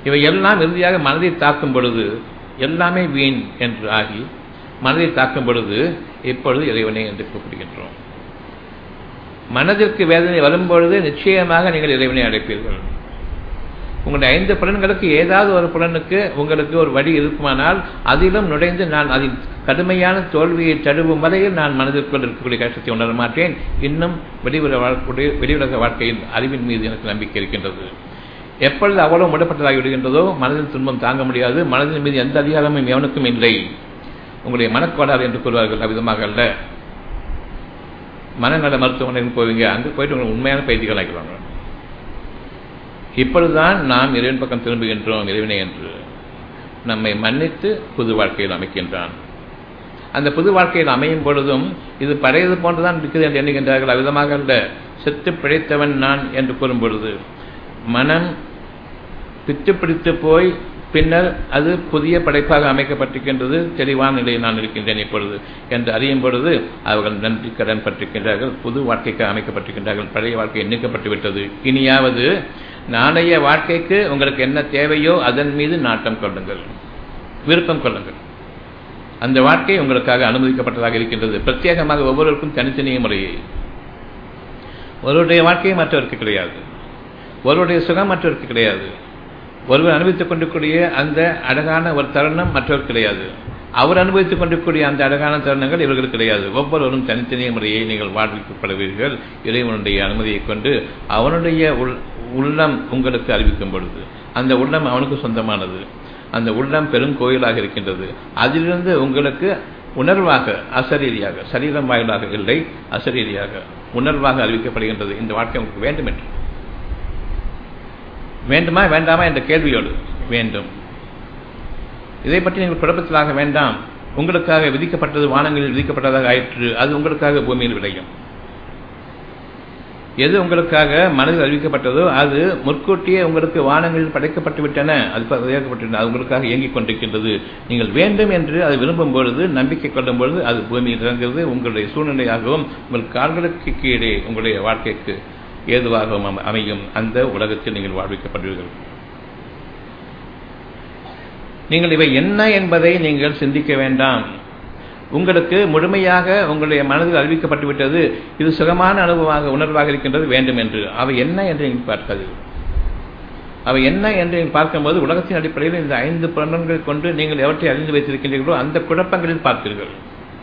இவை எல்லாம் இறுதியாக மனதை தாக்கும் பொழுது எல்லாமே வீண் என்று ஆகி மனதை தாக்கும் பொழுது இப்பொழுது இறைவனை என்று கூப்பிடுகின்றோம் மனதிற்கு வேதனை வரும்பொழுது நிச்சயமாக நீங்கள் இறைவனை அடைப்பீர்கள் உங்களுடைய ஐந்து புலன்களுக்கு ஏதாவது ஒரு புலனுக்கு உங்களுக்கு ஒரு வழி இருக்குமானால் அதிலும் நுழைந்து நான் அதில் கடுமையான தோல்வியை தடுவும் வரையில் நான் மனதிற்குள் இருக்கக்கூடிய கஷ்டத்தை உணர மாட்டேன் இன்னும் வெளியுலக வாழ்க்கைய வெளியுலக வாழ்க்கையின் அறிவின் மீது எனக்கு நம்பிக்கை இருக்கின்றது எப்பொழுது அவ்வளவு மூடப்பட்டதாகி விடுகின்றதோ மனதின் துன்பம் தாங்க முடியாது மனதின் மீது எந்த அதிகாரமும் எவனுக்கும் இல்லை உங்களுடைய மனக்கோளாறு என்று கூறுவார்கள் அவ்விதமாக அல்ல மனநல மருத்துவமனைக்கு போவீங்க அங்கே போயிட்டு உங்களுக்கு உண்மையான பயிற்சிகள் ஆக்கிடுவாங்க இப்பொழுதுதான் நாம் இறைவன் பக்கம் திரும்புகின்றோம் இறைவனை என்று நம்மை மன்னித்து புது வாழ்க்கையில் அமைக்கின்றான் அந்த புது வாழ்க்கையில் அமையும் பொழுதும் இது பழையது போன்றுதான் இருக்குது என்று எண்ணுகின்றார்கள் அவ்விதமாக அல்ல செத்து பிழைத்தவன் நான் என்று கூறும் பொழுது மனம் பித்து பிடித்து போய் பின்னர் அது புதிய படைப்பாக அமைக்கப்பட்டிருக்கின்றது தெளிவான நிலையில் நான் இருக்கின்றேன் இப்பொழுது என்று அறியும் பொழுது அவர்கள் நன்றி கடன் பட்டிருக்கின்றார்கள் புது வாழ்க்கைக்கு அமைக்கப்பட்டிருக்கின்றார்கள் பழைய வாழ்க்கை எண்ணிக்கப்பட்டு விட்டது இனியாவது நாளைய வாழ்க்கைக்கு உங்களுக்கு என்ன தேவையோ அதன் மீது நாட்டம் கொள்ளுங்கள் விருப்பம் கொள்ளுங்கள் அந்த வாழ்க்கை உங்களுக்காக அனுமதிக்கப்பட்டதாக இருக்கின்றது பிரத்யேகமாக ஒவ்வொருவருக்கும் தனித்தனிய முறையை ஒருவருடைய வாழ்க்கையை மற்றவருக்கு கிடையாது ஒருவருடைய சுகம் மற்றவருக்கு கிடையாது ஒருவர் அனுபவித்துக் கொண்டிருக்கூடிய அந்த அழகான ஒரு தருணம் மற்றவர் கிடையாது அவர் அனுபவித்துக் கொண்டிருக்கூடிய அந்த அழகான தருணங்கள் இவர்கள் கிடையாது ஒவ்வொருவரும் தனித்தனிய முறையை நீங்கள் வாழ்விக்கப்படுவீர்கள் இறைவனுடைய அனுமதியை கொண்டு அவனுடைய உள்ளம் உங்களுக்கு அறிவிக்கும் பொழுது அந்த உள்ளம் அவனுக்கு சொந்தமானது அந்த உள்ளம் பெரும் கோயிலாக இருக்கின்றது அதிலிருந்து உங்களுக்கு உணர்வாக அசரீதியாக சரீரம் வாயிலாக இல்லை அசரீதியாக உணர்வாக அறிவிக்கப்படுகின்றது இந்த வாழ்க்கை உங்களுக்கு வேண்டும் என்று வேண்டுமா வேண்டாமா என்ற கேள்வியோடு வேண்டும் இதை பற்றி நீங்கள் குழப்பத்திலாக வேண்டாம் உங்களுக்காக விதிக்கப்பட்டது வானங்களில் விதிக்கப்பட்டதாக ஆயிற்று அது உங்களுக்காக பூமியில் விளையும் எது உங்களுக்காக மனதில் அறிவிக்கப்பட்டதோ அது முற்கூட்டியே உங்களுக்கு வானங்களில் படைக்கப்பட்டு விட்டன அது படைக்கப்பட்டு அது உங்களுக்காக இயங்கிக் கொண்டிருக்கின்றது நீங்கள் வேண்டும் என்று அதை விரும்பும் பொழுது நம்பிக்கை கொள்ளும் பொழுது அது பூமியில் இறங்குறது உங்களுடைய சூழ்நிலையாகவும் உங்கள் கால்களுக்கு கீழே உங்களுடைய வாழ்க்கைக்கு ஏதுவாகவும் அமையும் அந்த உலகத்தில் நீங்கள் வாழ்விக்கப்படுவீர்கள் நீங்கள் இவை என்ன என்பதை நீங்கள் சிந்திக்க வேண்டாம் உங்களுக்கு முழுமையாக உங்களுடைய மனதில் அறிவிக்கப்பட்டு விட்டது இது சுகமான அனுபவமாக உணர்வாக இருக்கின்றது வேண்டும் என்று அவை என்ன என்று நீங்கள் பார்க்காது அவை என்ன என்று நீங்கள் பார்க்கும்போது உலகத்தின் அடிப்படையில் இந்த ஐந்து புலன்கள் கொண்டு நீங்கள் எவற்றை அறிந்து வைத்திருக்கின்றீர்களோ அந்த குழப்பங்களில் பார்ப்பீர்கள்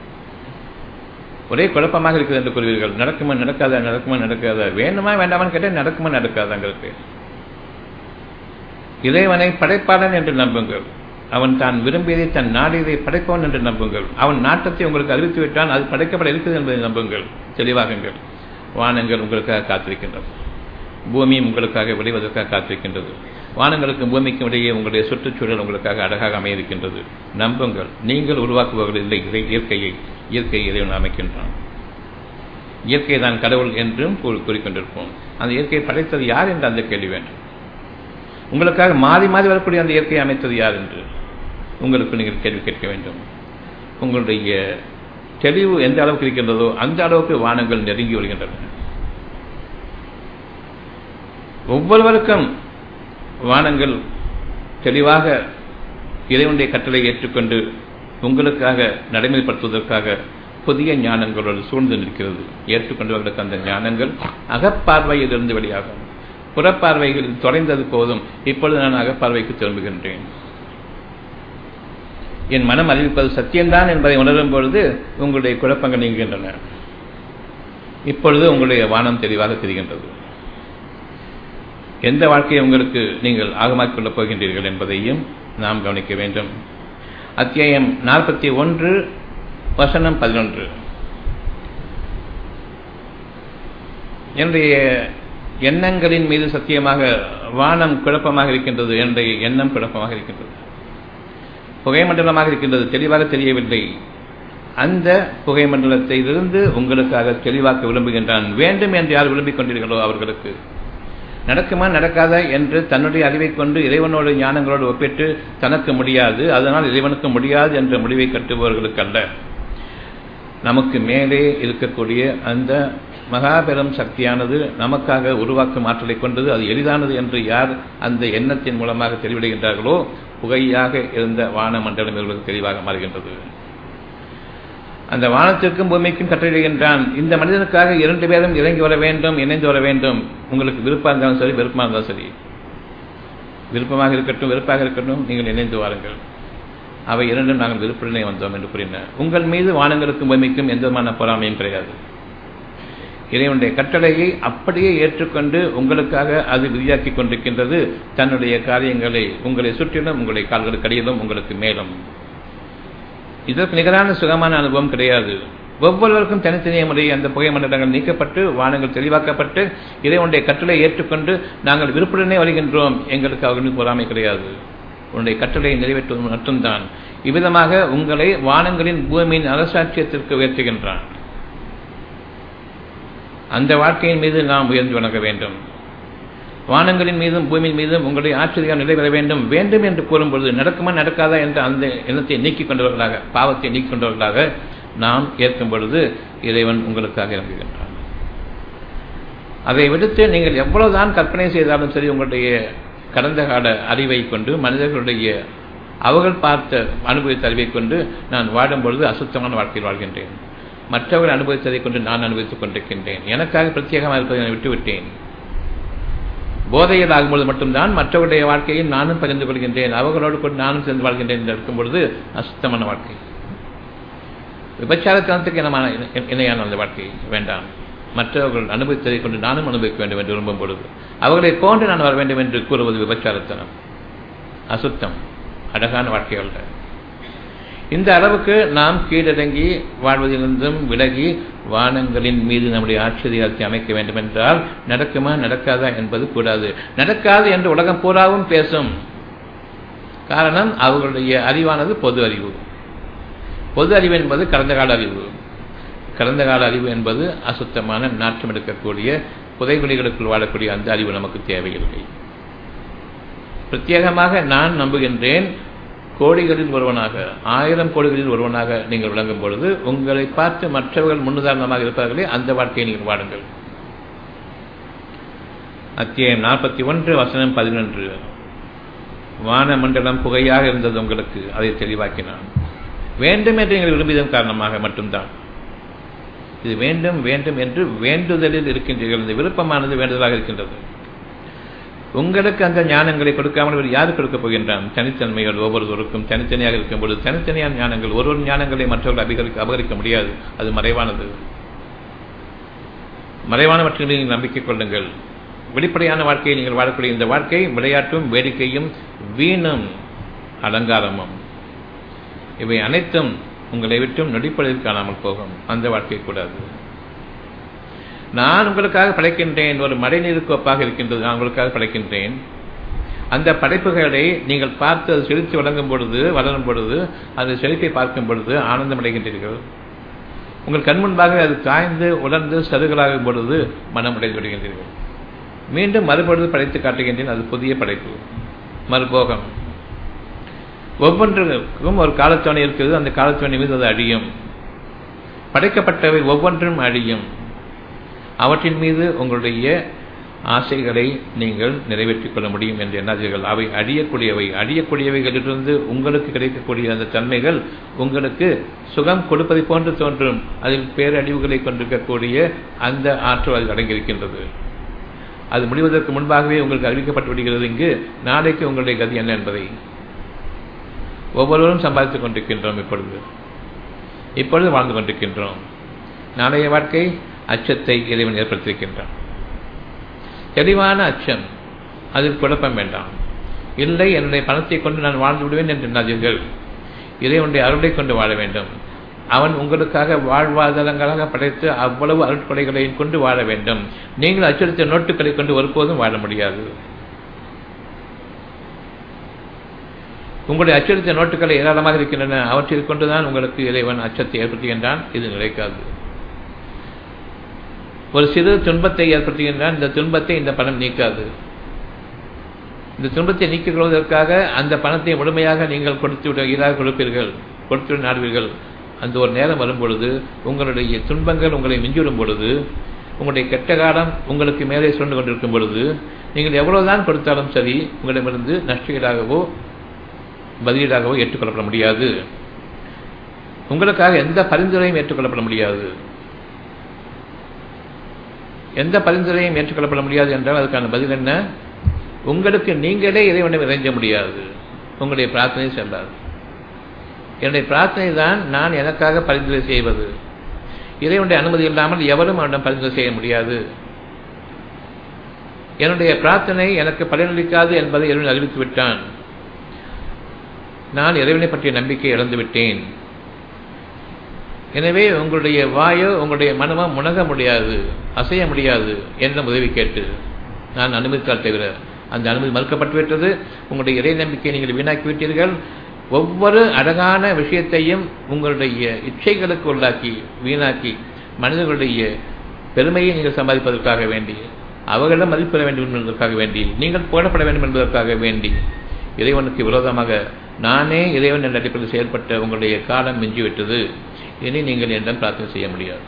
ஒரே குழப்பமாக இருக்குது என்று கூறுவீர்கள் நடக்குமா நடக்காதா நடக்குமா நடக்காதா வேண்டுமா வேண்டாமான்னு கேட்டால் நடக்குமா நடக்காதாங்களுக்கு இறைவனை படைப்பாளன் என்று நம்புங்கள் அவன் தான் விரும்பியதை தன் நாடியதை படைப்பவன் என்று நம்புங்கள் அவன் நாட்டத்தை உங்களுக்கு அறிவித்து விட்டான் அது படைக்கப்பட இருக்குது என்பதை நம்புங்கள் தெளிவாகுங்கள் வானங்கள் உங்களுக்காக காத்திருக்கின்றது பூமியும் உங்களுக்காக விளைவதற்காக காத்திருக்கின்றது வானங்களுக்கும் பூமிக்கும் இடையே உங்களுடைய சுற்றுச்சூழல் உங்களுக்காக அழகாக அமையிருக்கின்றது நம்புங்கள் நீங்கள் உருவாக்குபவர்கள் இல்லை இதை இயற்கையை இயற்கை இறைவன் அமைக்கின்றான் இயற்கை தான் கடவுள் என்றும் கூறிக்கொண்டிருப்போம் அந்த இயற்கையை படைத்தது யார் என்று அந்த கேள்வி வேண்டும் உங்களுக்காக மாறி மாறி வரக்கூடிய அந்த இயற்கையை அமைத்தது யார் என்று உங்களுக்கு நீங்கள் கேள்வி கேட்க வேண்டும் உங்களுடைய தெளிவு எந்த அளவுக்கு இருக்கின்றதோ அந்த அளவுக்கு வானங்கள் நெருங்கி வருகின்றன ஒவ்வொருவருக்கும் வானங்கள் தெளிவாக இறைவனுடைய கட்டளை ஏற்றுக்கொண்டு உங்களுக்காக நடைமுறைப்படுத்துவதற்காக புதிய ஞானங்களோடு சூழ்ந்து நிற்கிறது ஏற்றுக்கொண்டவர்களுக்கு அந்த ஞானங்கள் அகப்பார்வையில் இருந்து வெளியாகும் புறப்பார்வைகள் தொலைந்தது போதும் இப்பொழுது நான் அகப்பார்வைக்கு திரும்புகின்றேன் என் மனம் அறிவிப்பது சத்தியம்தான் என்பதை உணரும் பொழுது உங்களுடைய குழப்பங்கள் நீங்குகின்றன இப்பொழுது உங்களுடைய வானம் தெளிவாக தெரிகின்றது எந்த வாழ்க்கையை உங்களுக்கு நீங்கள் ஆகமாக்கிக் கொள்ளப் போகின்றீர்கள் என்பதையும் நாம் கவனிக்க வேண்டும் அத்தியாயம் நாற்பத்தி ஒன்று வசனம் பதினொன்று என்னுடைய எண்ணங்களின் மீது சத்தியமாக வானம் குழப்பமாக இருக்கின்றது என்னுடைய எண்ணம் குழப்பமாக இருக்கின்றது புகைமண்டலமாக இருக்கின்றது தெளிவாக தெரியவில்லை அந்த புகைமண்டலத்திலிருந்து உங்களுக்காக தெளிவாக்க விரும்புகின்றான் வேண்டும் என்று யார் விரும்பிக் கொண்டீர்களோ அவர்களுக்கு நடக்குமா நடக்காதா என்று தன்னுடைய அறிவை கொண்டு இறைவனோடு ஞானங்களோடு ஒப்பிட்டு தனக்கு முடியாது அதனால் இறைவனுக்கு முடியாது என்ற முடிவை கட்டுபவர்களுக்கு அல்ல நமக்கு மேலே இருக்கக்கூடிய அந்த மகாபெரும் சக்தியானது நமக்காக உருவாக்கும் ஆற்றலை கொண்டது அது எளிதானது என்று யார் அந்த எண்ணத்தின் மூலமாக தெளிவிடுகின்றார்களோ புகையாக இருந்த வான மண்டலம் இவர்களுக்கு தெளிவாக மாறுகின்றது அந்த வானத்திற்கும் பூமிக்கும் கட்டளையிடுகின்றான் இந்த மனிதனுக்காக இரண்டு பேரும் இறங்கி வர வேண்டும் இணைந்து வர வேண்டும் உங்களுக்கு விருப்பம் இருந்தாலும் சரி விருப்பமாக இருந்தாலும் சரி விருப்பமாக இருக்கட்டும் வெறுப்பாக இருக்கட்டும் நீங்கள் இணைந்து வாருங்கள் அவை இரண்டும் நாங்கள் விருப்புடனே வந்தோம் என்று கூறின உங்கள் மீது வானங்களுக்கும் பூமிக்கும் எந்த விதமான பொறாமையும் கிடையாது இறைவனுடைய கட்டளையை அப்படியே ஏற்றுக்கொண்டு உங்களுக்காக அது விதியாக்கி கொண்டிருக்கின்றது தன்னுடைய காரியங்களை உங்களை சுற்றிலும் உங்களுடைய கால்களுக்கு அடியிலும் உங்களுக்கு மேலும் இதற்கு நிகரான சுகமான அனுபவம் கிடையாது ஒவ்வொருவருக்கும் தனித்தனிய முறையில் அந்த புகை மண்டலங்கள் நீக்கப்பட்டு வானங்கள் தெளிவாக்கப்பட்டு இறைவனுடைய கட்டளை ஏற்றுக்கொண்டு நாங்கள் விருப்புடனே வருகின்றோம் எங்களுக்கு அவர்களுக்கு பொறாமை கிடையாது உன்னுடைய கட்டளையை நிறைவேற்றுவது மட்டும்தான் இவ்விதமாக உங்களை வானங்களின் பூமியின் அரசாட்சியத்திற்கு உயர்த்துகின்றான் அந்த வாழ்க்கையின் மீது நாம் உயர்ந்து வணங்க வேண்டும் வானங்களின் மீதும் பூமியின் மீதும் உங்களுடைய ஆச்சரியம் நிலை பெற வேண்டும் வேண்டும் என்று கூறும்பொழுது நடக்குமா நடக்காதா என்ற அந்த எண்ணத்தை நீக்கிக் கொண்டவர்களாக பாவத்தை நீக்கிக் கொண்டவர்களாக நாம் ஏற்கும் பொழுது இறைவன் உங்களுக்காக இறங்குகின்றான் அதை விடுத்து நீங்கள் எவ்வளவுதான் கற்பனை செய்தாலும் சரி உங்களுடைய கடந்த கால அறிவை கொண்டு மனிதர்களுடைய அவர்கள் பார்த்த அனுபவித்த அறிவை கொண்டு நான் வாடும் பொழுது அசுத்தமான வாழ்க்கையில் வாழ்கின்றேன் மற்றவர்கள் அனுபவித்ததை கொண்டு நான் அனுபவித்துக் கொண்டிருக்கின்றேன் எனக்காக பிரத்யேகமாக இருப்பதை நான் விட்டுவிட்டேன் போதையில் ஆகும்பொழுது மட்டும்தான் மற்றவருடைய வாழ்க்கையை நானும் பகிர்ந்து கொள்கின்றேன் அவர்களோடு கொண்டு நானும் சேர்ந்து வாழ்கின்றேன் என்று இருக்கும் பொழுது அசுத்தமான வாழ்க்கை விபச்சாரத்தனத்துக்கு இனமான இணையான அந்த வாழ்க்கை வேண்டாம் மற்றவர்கள் அனுபவித்ததை கொண்டு நானும் அனுபவிக்க வேண்டும் என்று விரும்பும் பொழுது அவர்களை போன்று நான் வர வேண்டும் என்று கூறுவது விபச்சாரத்தனம் அசுத்தம் அழகான வாழ்க்கைகள் இந்த அளவுக்கு நாம் கீழடங்கி வாழ்வதிலிருந்தும் விலகி வானங்களின் மீது நம்முடைய ஆச்சரியத்தை அமைக்க வேண்டும் என்றால் நடக்குமா நடக்காதா என்பது கூடாது நடக்காது என்று உலகம் பூராவும் பேசும் காரணம் அவர்களுடைய அறிவானது பொது அறிவு பொது அறிவு என்பது கடந்த கால அறிவு கடந்த கால அறிவு என்பது அசுத்தமான நாற்றம் எடுக்கக்கூடிய புதைகுலிகளுக்குள் வாழக்கூடிய அந்த அறிவு நமக்கு தேவையில்லை பிரத்யேகமாக நான் நம்புகின்றேன் கோடிகளில் ஒருவனாக ஆயிரம் கோடிகளில் ஒருவனாக நீங்கள் விளங்கும் பொழுது உங்களை பார்த்து மற்றவர்கள் முன்னுதாரணமாக இருப்பார்களே அந்த வாழ்க்கையை நீங்கள் வாடுங்கள் அத்தியாயம் நாற்பத்தி ஒன்று வசனம் பதினொன்று வான மண்டலம் புகையாக இருந்தது உங்களுக்கு அதை தெளிவாக்கினான் வேண்டும் என்று நீங்கள் விரும்பியதன் காரணமாக மட்டும்தான் இது வேண்டும் வேண்டும் என்று வேண்டுதலில் இருக்கின்றீர்கள் இந்த விருப்பமானது வேண்டுதலாக இருக்கின்றது உங்களுக்கு அந்த ஞானங்களை கொடுக்காமல் வேறு யாரு கொடுக்கப் போகின்றான் தனித்தன்மைகள் ஒவ்வொருவருக்கும் தனித்தனியாக இருக்கும் பொழுது தனித்தனியான ஞானங்கள் ஒரு ஒரு ஞானங்களை மற்றவர்கள் அபகரிக்க அபகரிக்க முடியாது அது மறைவானது மறைவானவற்றில் நீங்கள் நம்பிக்கை கொள்ளுங்கள் வெளிப்படையான வாழ்க்கையை நீங்கள் வாழக்கூடிய இந்த வாழ்க்கை விளையாட்டும் வேடிக்கையும் வீணும் அலங்காரமும் இவை அனைத்தும் உங்களை விட்டும் நொடிப்படையில் காணாமல் போகும் அந்த வாழ்க்கை கூடாது நான் உங்களுக்காக படைக்கின்றேன் ஒரு மழைநீருக்கு ஒப்பாக இருக்கின்றது நான் உங்களுக்காக படைக்கின்றேன் அந்த படைப்புகளை நீங்கள் பார்த்து அது செலுத்தி வழங்கும் பொழுது வளரும் பொழுது அந்த செழிப்பை பார்க்கும் பொழுது ஆனந்தம் அடைகின்றீர்கள் உங்கள் கண் முன்பாக அது காய்ந்து உலர்ந்து சருகலாகும் பொழுது மனம் அடைந்து விடுகின்றீர்கள் மீண்டும் மறுபொழுது படைத்து காட்டுகின்றேன் அது புதிய படைப்பு மறுபோகம் ஒவ்வொன்றுக்கும் ஒரு காலத்தோணை இருக்கிறது அந்த காலத்தோணை மீது அது அழியும் படைக்கப்பட்டவை ஒவ்வொன்றும் அழியும் அவற்றின் மீது உங்களுடைய ஆசைகளை நீங்கள் நிறைவேற்றிக் கொள்ள முடியும் என்று எண்ணாதீர்கள் அவை அழியக்கூடியவை அழியக்கூடியவைகளிலிருந்து உங்களுக்கு கிடைக்கக்கூடிய அந்த தன்மைகள் உங்களுக்கு சுகம் கொடுப்பதை போன்று தோன்றும் அதில் பேரழிவுகளை கொண்டிருக்கக்கூடிய அந்த ஆற்றல் அதில் அடங்கியிருக்கின்றது அது முடிவதற்கு முன்பாகவே உங்களுக்கு அறிவிக்கப்பட்டு விடுகிறது இங்கு நாளைக்கு உங்களுடைய கதி என்ன என்பதை ஒவ்வொருவரும் சம்பாதித்துக் கொண்டிருக்கின்றோம் இப்பொழுது இப்பொழுது வாழ்ந்து கொண்டிருக்கின்றோம் நாளைய வாழ்க்கை அச்சத்தை இறைவன் ஏற்படுத்தியிருக்கின்றான் தெளிவான அச்சம் அதில் குழப்பம் வேண்டாம் இல்லை என்னுடைய பணத்தை கொண்டு நான் வாழ்ந்து விடுவேன் என்று எண்ணாதீர்கள் இறைவனுடைய அருளை கொண்டு வாழ வேண்டும் அவன் உங்களுக்காக வாழ்வாதாரங்களாக படைத்து அவ்வளவு அருட்கொடைகளையும் கொண்டு வாழ வேண்டும் நீங்கள் அச்சடித்த நோட்டுகளை கொண்டு ஒருபோதும் வாழ முடியாது உங்களுடைய அச்சடித்த நோட்டுகளை ஏராளமாக இருக்கின்றன அவற்றில் கொண்டுதான் உங்களுக்கு இறைவன் அச்சத்தை ஏற்படுத்துகின்றான் இது நிலைக்காது ஒரு சிறு துன்பத்தை ஏற்படுத்துகின்றான் இந்த துன்பத்தை இந்த பணம் நீக்காது இந்த துன்பத்தை நீக்கிக் கொள்வதற்காக அந்த பணத்தை முழுமையாக நீங்கள் கொடுத்து விடுவீராக கொடுப்பீர்கள் கொடுத்து நாடுவீர்கள் அந்த ஒரு நேரம் வரும் பொழுது உங்களுடைய துன்பங்கள் உங்களை மிஞ்சிவிடும் பொழுது உங்களுடைய கெட்ட காலம் உங்களுக்கு மேலே சுரண்டு கொண்டிருக்கும் பொழுது நீங்கள் எவ்வளவுதான் கொடுத்தாலும் சரி உங்களிடமிருந்து நஷ்டீடாகவோ பதிலீடாகவோ ஏற்றுக்கொள்ளப்பட முடியாது உங்களுக்காக எந்த பரிந்துரையும் ஏற்றுக்கொள்ளப்பட முடியாது எந்த பரிந்துரையும் ஏற்றுக்கொள்ளப்பட முடியாது என்றால் அதுக்கான பதில் என்ன உங்களுக்கு நீங்களே இறைவனை இறைஞ்ச முடியாது உங்களுடைய பிரார்த்தனை செல்லாது என்னுடைய பிரார்த்தனை தான் நான் எனக்காக பரிந்துரை செய்வது இறைவனுடைய அனுமதி இல்லாமல் எவரும் அவனிடம் பரிந்துரை செய்ய முடியாது என்னுடைய பிரார்த்தனை எனக்கு பலனளிக்காது என்பதை இறைவன் அறிவித்து விட்டான் நான் இறைவனை பற்றிய நம்பிக்கை இழந்து விட்டேன் எனவே உங்களுடைய வாயோ உங்களுடைய மனமோ முணங்க முடியாது அசைய முடியாது என்ற உதவி கேட்டு நான் அனுமதித்தால் தவிர அந்த அனுமதி மறுக்கப்பட்டுவிட்டது உங்களுடைய இறை நம்பிக்கையை நீங்கள் வீணாக்கிவிட்டீர்கள் ஒவ்வொரு அழகான விஷயத்தையும் உங்களுடைய இச்சைகளுக்கு உள்ளாக்கி வீணாக்கி மனிதர்களுடைய பெருமையை நீங்கள் சம்பாதிப்பதற்காக வேண்டி அவர்களிடம் மதிப்பிட வேண்டும் என்பதற்காக வேண்டி நீங்கள் போடப்பட வேண்டும் என்பதற்காக வேண்டி இறைவனுக்கு விரோதமாக நானே இறைவன் என்ற அடிப்படையில் செயல்பட்ட உங்களுடைய காலம் மிஞ்சிவிட்டது இனி நீங்கள் என்னிடம் பிரார்த்தனை செய்ய முடியாது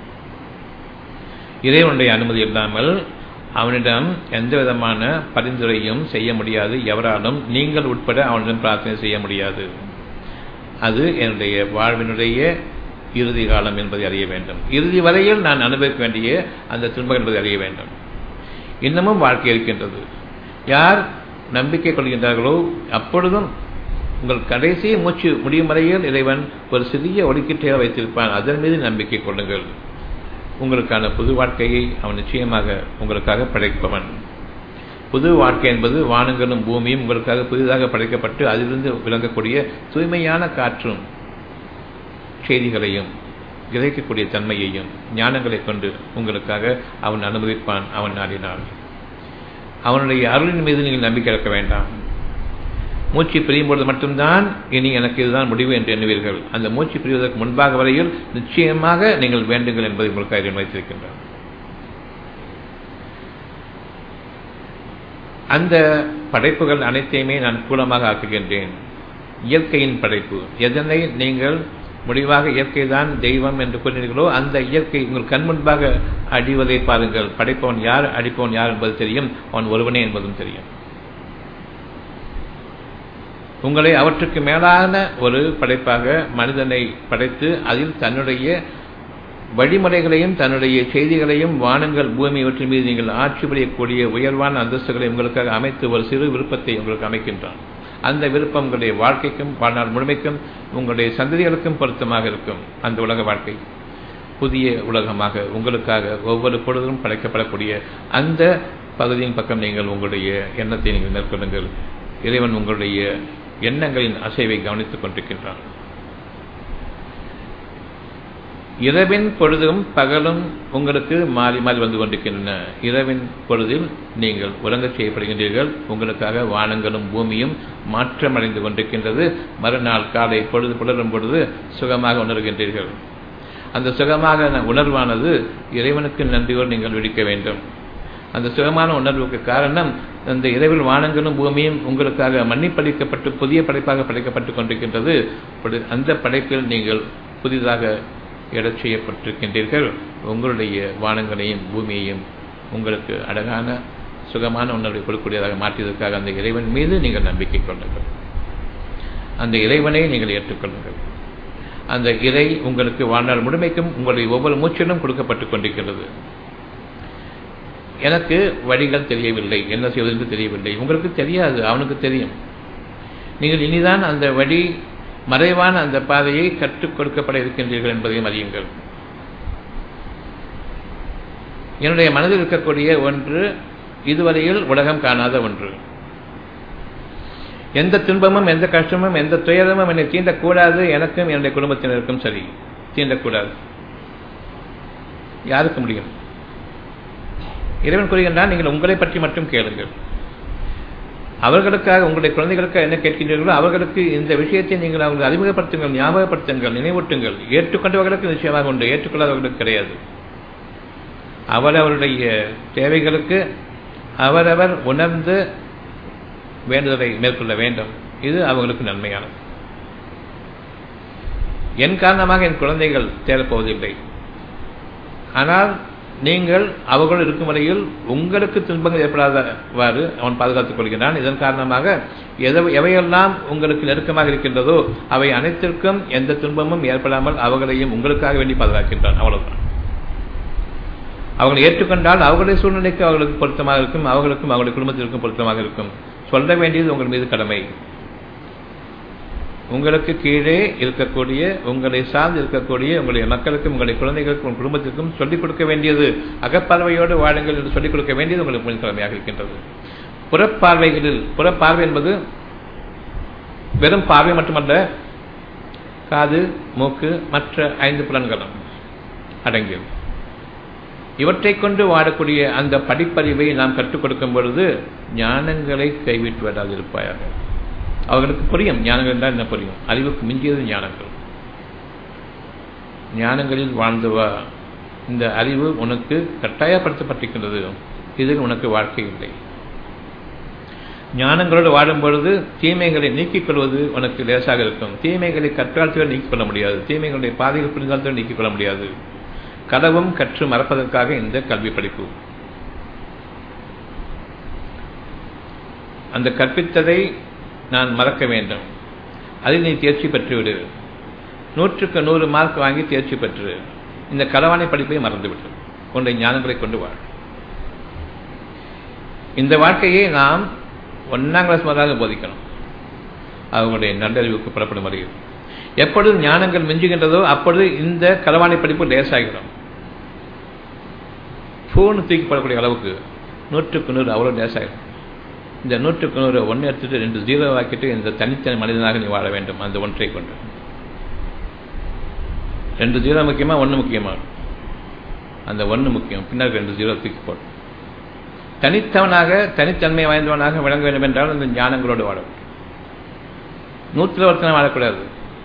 இறைவனுடைய அனுமதி இல்லாமல் அவனிடம் எந்த விதமான பரிந்துரையும் செய்ய முடியாது எவராலும் நீங்கள் உட்பட அவனிடம் பிரார்த்தனை செய்ய முடியாது அது என்னுடைய வாழ்வினுடைய இறுதி காலம் என்பதை அறிய வேண்டும் இறுதி வரையில் நான் அனுபவிக்க வேண்டிய அந்த துன்பம் என்பதை அறிய வேண்டும் இன்னமும் வாழ்க்கை இருக்கின்றது யார் நம்பிக்கை கொள்கின்றார்களோ அப்பொழுதும் உங்கள் கடைசி மூச்சு முடியும் வரையில் இறைவன் ஒரு சிறிய ஒடுக்கீட்டையாக வைத்திருப்பான் அதன் மீது நம்பிக்கை கொள்ளுங்கள் உங்களுக்கான புது வாழ்க்கையை அவன் நிச்சயமாக உங்களுக்காக படைப்பவன் புது வாழ்க்கை என்பது வானங்களும் பூமியும் உங்களுக்காக புதிதாக படைக்கப்பட்டு அதிலிருந்து விளங்கக்கூடிய தூய்மையான காற்றும் செய்திகளையும் கிரகிக்கக்கூடிய தன்மையையும் ஞானங்களை கொண்டு உங்களுக்காக அவன் அனுமதிப்பான் அவன் நாடினான் அவனுடைய அருளின் மீது நீங்கள் நம்பிக்கை இழக்க வேண்டாம் மூச்சு பிரியும் பொழுது மட்டும்தான் இனி எனக்கு இதுதான் முடிவு என்று எண்ணுவீர்கள் அந்த மூச்சு பிரிவதற்கு முன்பாக வரையில் நிச்சயமாக நீங்கள் வேண்டுங்கள் என்பதை உங்களுக்கு அறிவு வைத்திருக்கின்றார் அந்த படைப்புகள் அனைத்தையுமே நான் கூலமாக ஆக்குகின்றேன் இயற்கையின் படைப்பு எதனை நீங்கள் முடிவாக இயற்கை தான் தெய்வம் என்று கூறினீர்களோ அந்த இயற்கை உங்கள் கண் முன்பாக அடிவதை பாருங்கள் படைப்பவன் யார் அடிப்பவன் யார் என்பது தெரியும் அவன் ஒருவனே என்பதும் தெரியும் உங்களை அவற்றுக்கு மேலான ஒரு படைப்பாக மனிதனை படைத்து அதில் தன்னுடைய வழிமுறைகளையும் தன்னுடைய செய்திகளையும் வானங்கள் பூமி இவற்றின் மீது நீங்கள் ஆட்சி புரியக்கூடிய உயர்வான அந்தஸ்துகளை உங்களுக்காக அமைத்து ஒரு சிறு விருப்பத்தை உங்களுக்கு அமைக்கின்றான் அந்த விருப்பம் உங்களுடைய வாழ்க்கைக்கும் வாழ்நாள் முழுமைக்கும் உங்களுடைய சந்ததிகளுக்கும் பொருத்தமாக இருக்கும் அந்த உலக வாழ்க்கை புதிய உலகமாக உங்களுக்காக ஒவ்வொரு பொழுதும் படைக்கப்படக்கூடிய அந்த பகுதியின் பக்கம் நீங்கள் உங்களுடைய எண்ணத்தை நீங்கள் மேற்கொள்ளுங்கள் இறைவன் உங்களுடைய எண்ணங்களின் அசைவை கவனித்துக் கொண்டிருக்கின்றான் இரவின் பொழுதும் பகலும் உங்களுக்கு மாறி மாறி வந்து கொண்டிருக்கின்றன இரவின் பொழுதில் நீங்கள் உறங்கச் செய்யப்படுகின்றீர்கள் உங்களுக்காக வானங்களும் பூமியும் மாற்றமடைந்து கொண்டிருக்கின்றது மறுநாள் காலை பொழுது புலரும் பொழுது சுகமாக உணர்கின்றீர்கள் அந்த சுகமாக உணர்வானது இறைவனுக்கு நன்றியோடு நீங்கள் விடுக்க வேண்டும் அந்த சுகமான உணர்வுக்கு காரணம் அந்த இரவில் வானங்களும் பூமியும் உங்களுக்காக மன்னிப்பளிக்கப்பட்டு புதிய படைப்பாக படைக்கப்பட்டு கொண்டிருக்கின்றது அந்த படைப்பில் நீங்கள் புதிதாக எடச் செய்யப்பட்டிருக்கின்றீர்கள் உங்களுடைய வானங்களையும் பூமியையும் உங்களுக்கு அழகான சுகமான உணர்வை கொடுக்கக்கூடியதாக மாற்றியதற்காக அந்த இறைவன் மீது நீங்கள் நம்பிக்கை கொள்ளுங்கள் அந்த இறைவனை நீங்கள் ஏற்றுக்கொள்ளுங்கள் அந்த இறை உங்களுக்கு வாழ்நாள் முழுமைக்கும் உங்களுடைய ஒவ்வொரு மூச்சிலும் கொடுக்கப்பட்டுக் கொண்டிருக்கிறது எனக்கு வழிகள் தெரியவில்லை என்ன செய்வது என்று தெரியவில்லை உங்களுக்கு தெரியாது அவனுக்கு தெரியும் நீங்கள் இனிதான் அந்த வழி மறைவான அந்த பாதையை கற்றுக் கொடுக்கப்பட இருக்கின்றீர்கள் என்பதையும் அறியுங்கள் என்னுடைய மனதில் இருக்கக்கூடிய ஒன்று இதுவரையில் உலகம் காணாத ஒன்று எந்த துன்பமும் எந்த கஷ்டமும் எந்த துயரமும் என்னை தீண்டக்கூடாது எனக்கும் என்னுடைய குடும்பத்தினருக்கும் சரி தீண்டக்கூடாது யாருக்கு முடியும் இறைவன் கூறுகின்றான் நீங்கள் உங்களை பற்றி மட்டும் கேளுங்கள் அவர்களுக்காக உங்களுடைய குழந்தைகளுக்காக என்ன கேட்கின்றீர்களோ அவர்களுக்கு இந்த விஷயத்தை நீங்கள் அவங்களுக்கு அறிமுகப்படுத்துங்கள் ஞாபகப்படுத்துங்கள் நினைவூட்டுங்கள் ஏற்றுக்கொண்டவர்களுக்கு நிச்சயமாக உண்டு ஏற்றுக்கொள்ளாதவர்களுக்கு கிடையாது அவரவருடைய தேவைகளுக்கு அவரவர் உணர்ந்து வேண்டுதலை மேற்கொள்ள வேண்டும் இது அவங்களுக்கு நன்மையானது என் காரணமாக என் குழந்தைகள் தேரப்போவதில்லை ஆனால் நீங்கள் அவர்கள் இருக்கும் வரையில் உங்களுக்கு துன்பங்கள் ஏற்படாதவாறு அவன் பாதுகாத்துக் கொள்கிறான் இதன் காரணமாக எதை எவையெல்லாம் உங்களுக்கு நெருக்கமாக இருக்கின்றதோ அவை அனைத்திற்கும் எந்த துன்பமும் ஏற்படாமல் அவர்களையும் உங்களுக்காக வேண்டி பாதுகாக்கின்றான் அவ்வளவுதான் அவங்களை ஏற்றுக்கொண்டால் அவர்களுடைய சூழ்நிலைக்கு அவர்களுக்கு பொருத்தமாக இருக்கும் அவர்களுக்கும் அவங்களுடைய குடும்பத்திற்கும் பொருத்தமாக இருக்கும் சொல்ல வேண்டியது உங்கள் மீது கடமை உங்களுக்கு கீழே இருக்கக்கூடிய உங்களை சார்ந்து இருக்கக்கூடிய உங்களுடைய மக்களுக்கும் உங்களுடைய குழந்தைகளுக்கும் உங்கள் குடும்பத்திற்கும் சொல்லிக் கொடுக்க வேண்டியது அகப்பார்வையோடு வாழுங்கள் என்று சொல்லிக் கொடுக்க வேண்டியது உங்களுக்கு கடமையாக இருக்கின்றது புறப்பார்வைகளில் புறப்பார்வை என்பது வெறும் பார்வை மட்டுமல்ல காது மூக்கு மற்ற ஐந்து புலன்களும் அடங்கியது இவற்றை கொண்டு வாழக்கூடிய அந்த படிப்பறிவை நாம் கற்றுக் கொடுக்கும் பொழுது ஞானங்களை கைவிட்டு விடாது இருப்பாயாக அவர்களுக்கு புரியும் ஞானங்கள் என்றால் என்ன புரியும் அறிவுக்கு மிஞ்சியது ஞானங்கள் ஞானங்களில் வாழ்ந்தவா இந்த அறிவு உனக்கு கட்டாயப்படுத்தப்பட்டிருக்கின்றது இதில் உனக்கு வாழ்க்கை இல்லை ஞானங்களோடு வாழும் பொழுது தீமைகளை நீக்கிக் கொள்வது உனக்கு லேசாக இருக்கும் தீமைகளை கற்றாலத்தோடு நீக்கிக் கொள்ள முடியாது தீமைகளுடைய பாதைகள் புரிந்தாலத்தோடு நீக்கிக் கொள்ள முடியாது கதவும் கற்று மறப்பதற்காக இந்த கல்வி படிப்பு அந்த கற்பித்ததை நான் மறக்க வேண்டும் அதில் நீ தேர்ச்சி பெற்றுவிடு நூற்றுக்கு நூறு மார்க் வாங்கி தேர்ச்சி பெற்று இந்த களவாணி படிப்பை மறந்துவிட்டு உன்னுடைய ஞானங்களை கொண்டு வாழ் இந்த வாழ்க்கையை நாம் ஒன்னாம் கிளாஸ் முதலாக போதிக்கணும் அவங்களுடைய நல்லறிவுக்கு புறப்படும் வரையில் எப்பொழுது ஞானங்கள் மிஞ்சுகின்றதோ அப்பொழுது இந்த களவாணி படிப்பு லேசாகிடும் ஃபோன் தூக்கி போடக்கூடிய அளவுக்கு நூற்றுக்கு நூறு அவ்வளோ லேசாகிடும் இந்த நூற்றுக்கு நூறு ஒன்று எடுத்துட்டு ரெண்டு ஜீரோ ஆக்கிட்டு இந்த தனித்தனி மனிதனாக நீ வாழ வேண்டும் அந்த ஒன்றை கொண்டு ரெண்டு ஜீரோ முக்கியமா ஒன்று முக்கியமா அந்த ஒன்று முக்கியம் பின்னர் ரெண்டு ஜீரோ தூக்கி போடும் தனித்தவனாக தனித்தன்மை வாய்ந்தவனாக விளங்க வேண்டும் என்றால் அந்த ஞானங்களோடு வாழ வேண்டும் நூற்றில் ஒருத்தனை வாழக்கூடாது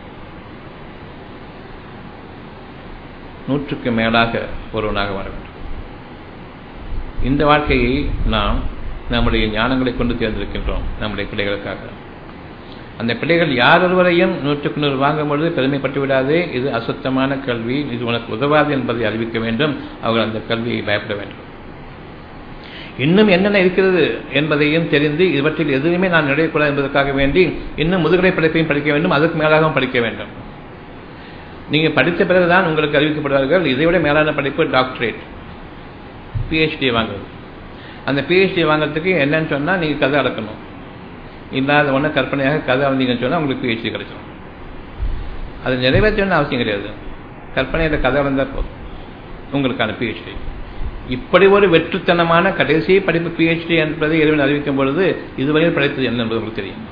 நூற்றுக்கு மேலாக ஒருவனாக வாழ வேண்டும் இந்த வாழ்க்கையை நாம் நம்முடைய ஞானங்களை கொண்டு தேர்ந்தெடுக்கின்றோம் நம்முடைய பிள்ளைகளுக்காக அந்த பிள்ளைகள் யார் ஒருவரையும் நூற்றுக்கு நூறு வாங்கும் பொழுது பெருமைப்பட்டு விடாதே இது அசுத்தமான கல்வி இது உனக்கு உதவாது என்பதை அறிவிக்க வேண்டும் அவர்கள் அந்த கல்வியை பயப்பட வேண்டும் இன்னும் என்னென்ன இருக்கிறது என்பதையும் தெரிந்து இவற்றில் எதுவுமே நான் நுழையக்கூடாது என்பதற்காக வேண்டி இன்னும் முதுகலை படிப்பையும் படிக்க வேண்டும் அதற்கு மேலாகவும் படிக்க வேண்டும் நீங்கள் படித்த பிறகுதான் உங்களுக்கு அறிவிக்கப்படுவார்கள் இதைவிட மேலான படிப்பு டாக்டரேட் பிஹெச்டி வாங்குறது அந்த பிஹெச்டி வாங்குறதுக்கு என்னன்னு சொன்னால் நீங்கள் கதை அளக்கணும் இல்லாத ஒன்று கற்பனையாக கதை வந்தீங்கன்னு சொன்னால் உங்களுக்கு பிஹெச்டி கிடைச்சிடும் அது நிறைவேற்றணும்னு அவசியம் கிடையாது கற்பனையில் கதை வந்தால் போதும் உங்களுக்கான பிஹெச்டி இப்படி ஒரு வெற்றுத்தனமான கடைசி படிப்பு பிஹெச்டி என்பதை இறைவன் அறிவிக்கும் பொழுது இதுவரையில் படைத்தது என்ன என்பது உங்களுக்கு தெரியும்